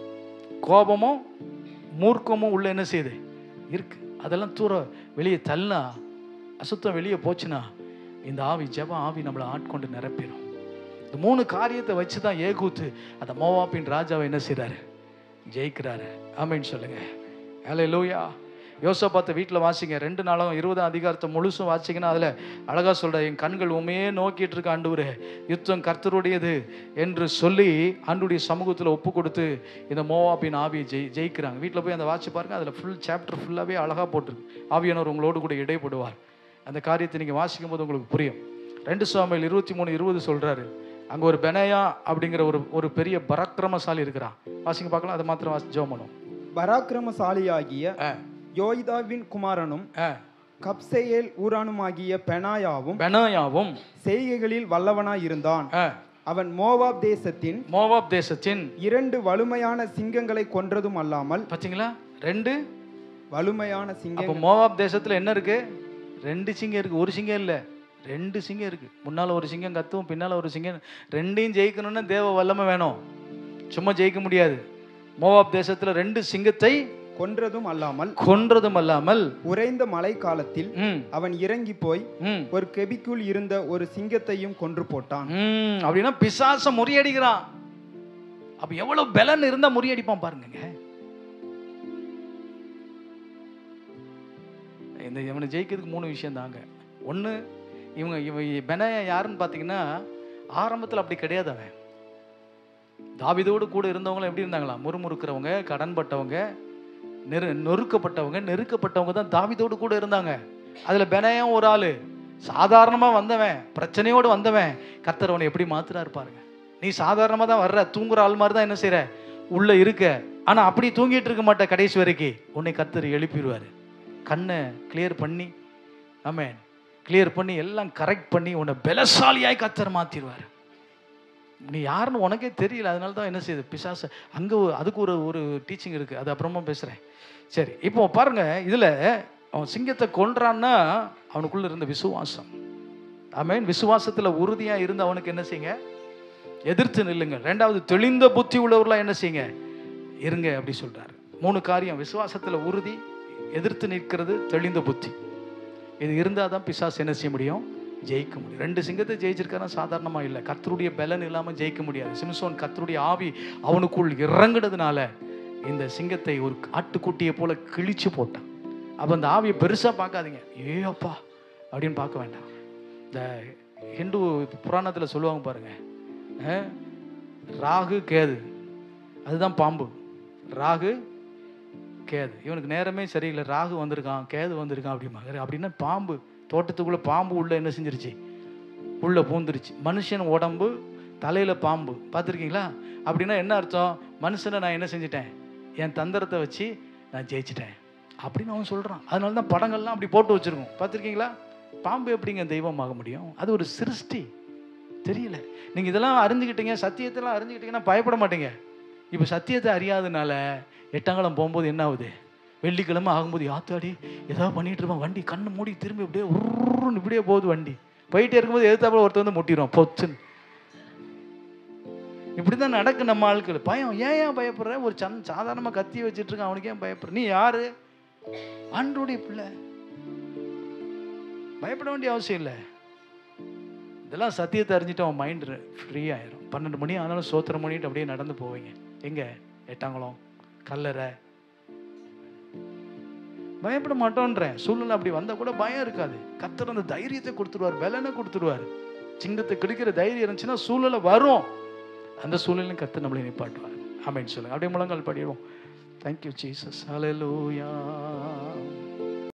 கோபமும் மூர்க்கமும் உள்ள என்ன செய்யுது இருக்கு அதெல்லாம் தூர வெளியே தள்ளா அசுத்தம் வெளியே போச்சுன்னா இந்த ஆவி ஜெப ஆவி நம்மளை ஆட்கொண்டு நிரப்பிடும் இந்த மூணு காரியத்தை வச்சு தான் ஏகூத்து அந்த மோவாப்பின் ராஜாவை என்ன செய்றாரு ஜெயிக்கிறாரு ஆமைன்னு சொல்லுங்க ஹலே லூயா யோசப்பாத்த வீட்டில் வாசிங்க ரெண்டு நாளும் இருபதாம் அதிகாரத்தை முழுசும் வாசிங்கன்னா அதில் அழகா சொல்ற என் கண்கள் உண்மையே நோக்கிட்டு இருக்க ஆண்டவரே யுத்தம் கர்த்தருடையது என்று சொல்லி ஆண்டுடைய சமூகத்தில் ஒப்பு கொடுத்து இந்த மோவாப்பின் ஆவியை ஜெய் ஜெயிக்கிறாங்க வீட்டில் போய் அந்த வாட்சி பாருங்க அதில் ஃபுல் சாப்டர் ஃபுல்லாகவே அழகாக போட்டிருக்கு ஆவியானவர் உங்களோடு கூட இடைப்படுவார் அந்த காரியத்தை நீங்கள் வாசிக்கும் போது உங்களுக்கு புரியும் ரெண்டு சுவாமியில் இருபத்தி மூணு இருபது சொல்றாரு அங்க ஒரு பெனையா அப்படிங்கிற ஒரு ஒரு பெரிய பராக்கிரமசாலி இருக்கிறான் வாசிங்க பார்க்கலாம் அதை மாத்திரம் வாசி ஜெபம் பண்ணுவோம் பராக்கிரமசாலியாகிய ஆ, யோய்தாவின் குமாரனும் ஆ. கப்சேயேல் ஊரானுமாகிய பெனாயாவும் பெனாயாவும் செய்கைகளில் வல்லவனாயிருந்தான் ஆ, அவன் மோவாப் தேசத்தின் மோவாப் தேசத்தின் இரண்டு வலுமையான சிங்கங்களை கொன்றதும் அல்லாமல் பாத்தீங்களா ரெண்டு வலுமையான அப்போ சிங்கங்கள் மோவாப் தேசத்துல என்ன இருக்கு ரெண்டு சிங்கம் இருக்கு ஒரு சிங்கம் இல்ல ரெண்டு சிங்கம் இருக்கு முன்னால ஒரு சிங்கம் கத்தும் பின்னால ஒரு சிங்கம் ரெண்டையும் ஜெயிக்கணும்னா தேவ வல்லமை வேணும் சும்மா ஜெயிக்க முடியாது மோவாப் தேசத்துல ரெண்டு சிங்கத்தை கொன்றதும் அல்லாமல் கொன்றதும் அல்லாமல் உறைந்த மழை காலத்தில் ம் அவன் இறங்கி போய் ம் ஒரு கெபிக்குள் இருந்த ஒரு சிங்கத்தையும் கொன்று போட்டான் ம் அப்படின்னா பிசாச முறியடிக்கிறான் அப்ப எவ்வளவு பலன் இருந்தா முறியடிப்பான் பாருங்க இந்த இவனை ஜெயிக்கிறதுக்கு மூணு விஷயம் தாங்க ஒன்று இவங்க இவன் பெனாயா யாருன்னு பார்த்தீங்கன்னா ஆரம்பத்தில் அப்படி கிடையாது அவன் தாவிதோடு கூட இருந்தவங்களும் எப்படி இருந்தாங்களா முறுமுறுக்கிறவங்க கடன்பட்டவங்க நெரு நொறுக்கப்பட்டவங்க நெருக்கப்பட்டவங்க தான் தாவிதோடு கூட இருந்தாங்க அதில் பெனாயும் ஒரு ஆள் சாதாரணமாக வந்தவன் பிரச்சனையோடு வந்தவன் கர்த்தர் அவனை எப்படி மாத்துறாரு பாருங்க நீ சாதாரணமாக தான் வர்ற தூங்குற ஆள் மாதிரி தான் என்ன செய்கிற உள்ளே இருக்க ஆனால் அப்படி தூங்கிட்டு இருக்க மாட்ட கடைசி வரைக்கும் உன்னை கர்த்தர் எழுப்பிடுவார் கண்ணை கிளியர் பண்ணி ஆமென் கிளியர் பண்ணி எல்லாம் கரெக்ட் பண்ணி உன்னை பலசாலியாய் கர்த்தர் மாற்றிடுவார் நீ யாருன்னு உனக்கே தெரியல அதனால தான் என்ன செய்யுது பிசாசு அங்கே அதுக்கு ஒரு ஒரு டீச்சிங் இருக்குது அது அப்புறமா பேசுகிறேன் சரி இப்போ பாருங்க இதில் அவன் சிங்கத்தை கொன்றான்னா அவனுக்குள்ள இருந்த விசுவாசம் ஆமென் விசுவாசத்தில் உறுதியாக இருந்து அவனுக்கு என்ன செய்யுங்க எதிர்த்து நில்லுங்க ரெண்டாவது தெளிந்த புத்தி உள்ளவர்களாக என்ன செய்யுங்க இருங்க அப்படி சொல்றாரு மூணு காரியம் விசுவாசத்தில் உறுதி எதிர்த்து நிற்கிறது தெளிந்த புத்தி இது இருந்தால் தான் பிசாசு என்ன செய்ய முடியும் ஜெயிக்க முடியும் ரெண்டு சிங்கத்தை ஜெயிச்சிருக்காருன்னா சாதாரணமாக இல்லை கர்த்தருடைய பலன் இல்லாமல் ஜெயிக்க முடியாது சிம்சோன் கர்த்தருடைய ஆவி அவனுக்குள் இறங்குனதுனால இந்த சிங்கத்தை ஒரு ஆட்டுக்குட்டியை போல கிழிச்சு போட்டான் அப்போ அந்த ஆவியை பெருசாக பார்க்காதீங்க ஏ அப்பா அப்படின்னு பார்க்க வேண்டாம் இந்த ஹிந்து புராணத்தில் சொல்லுவாங்க பாருங்க அஹ், ராகு கேது அதுதான் பாம்பு ராகு கேது இவனுக்கு நேரமே சரியில்லை ராகு வந்திருக்கான் கேது வந்திருக்கான் அப்படிம்பாங்க அப்படின்னா பாம்பு தோட்டத்துக்குள்ளே பாம்பு உள்ள என்ன செஞ்சிருச்சு உள்ள பூந்துருச்சு மனுஷன் உடம்பு தலையில் பாம்பு பார்த்துருக்கீங்களா அப்படின்னா என்ன அர்த்தம் மனுஷனை நான் என்ன செஞ்சிட்டேன் என் தந்திரத்தை வச்சு நான் ஜெயிச்சிட்டேன் அப்படின்னு அவன் சொல்கிறான் அதனால தான் படங்கள்லாம் அப்படி போட்டு வச்சுருக்கோம் பார்த்துருக்கீங்களா பாம்பு எப்படிங்க தெய்வமாக முடியும் அது ஒரு சிருஷ்டி தெரியல நீங்கள் இதெல்லாம் அறிஞ்சுக்கிட்டீங்க சத்தியத்தெல்லாம் அறிஞ்சுக்கிட்டீங்கன்னா பயப்பட மாட்டீங்க இப்போ சத்தியத்தை அறியாதனால எட்டாங்கலம் போகும்போது என்ன ஆகுது வெள்ளிக்கிழமை ஆகும்போது யாத்தாடி ஏதாவது பண்ணிட்டு இருப்பான் வண்டி கண்ணு மூடி திரும்பி இப்படியே உருன்னு இப்படியே போகுது வண்டி போயிட்டே இருக்கும்போது எதிர்த்தாப்புல ஒருத்தர் வந்து முட்டிடுவான் பொச்சுன்னு இப்படி தான் நடக்கு நம்ம ஆட்கள் பயம் ஏன் ஏன் பயப்படுற ஒரு சன் சாதாரணமாக கத்தி வச்சுட்டு இருக்கான் அவனுக்கு ஏன் பயப்படுற நீ யாரு ஆண்டோடைய பிள்ளை பயப்பட வேண்டிய அவசியம் இல்லை இதெல்லாம் சத்தியத்தை அறிஞ்சிட்டு அவன் மைண்ட் ஃப்ரீ ஆயிரும் பன்னெண்டு மணி ஆனாலும் சோத்திரம் பண்ணிட்டு அப்படியே நடந்து போவீங்க எங்க எட்டாங்குளம் கல்லறை பயப்பட மாட்டோன்றேன் சூழ்நிலை அப்படி வந்தா கூட பயம் இருக்காது கத்தர் அந்த தைரியத்தை கொடுத்துருவார் பலனை கொடுத்துருவார் சிங்கத்தை கிடைக்கிற தைரியம் இருந்துச்சுன்னா சூழ்நிலை வரும் அந்த சூழ்நிலையும் கத்து நம்மளை நிப்பாட்டுவார் ஆமென்னு சொல்லுங்க அப்படியே முழங்கால் படிடுவோம் தேங்க்யூ ஜீசஸ் ஹalleluya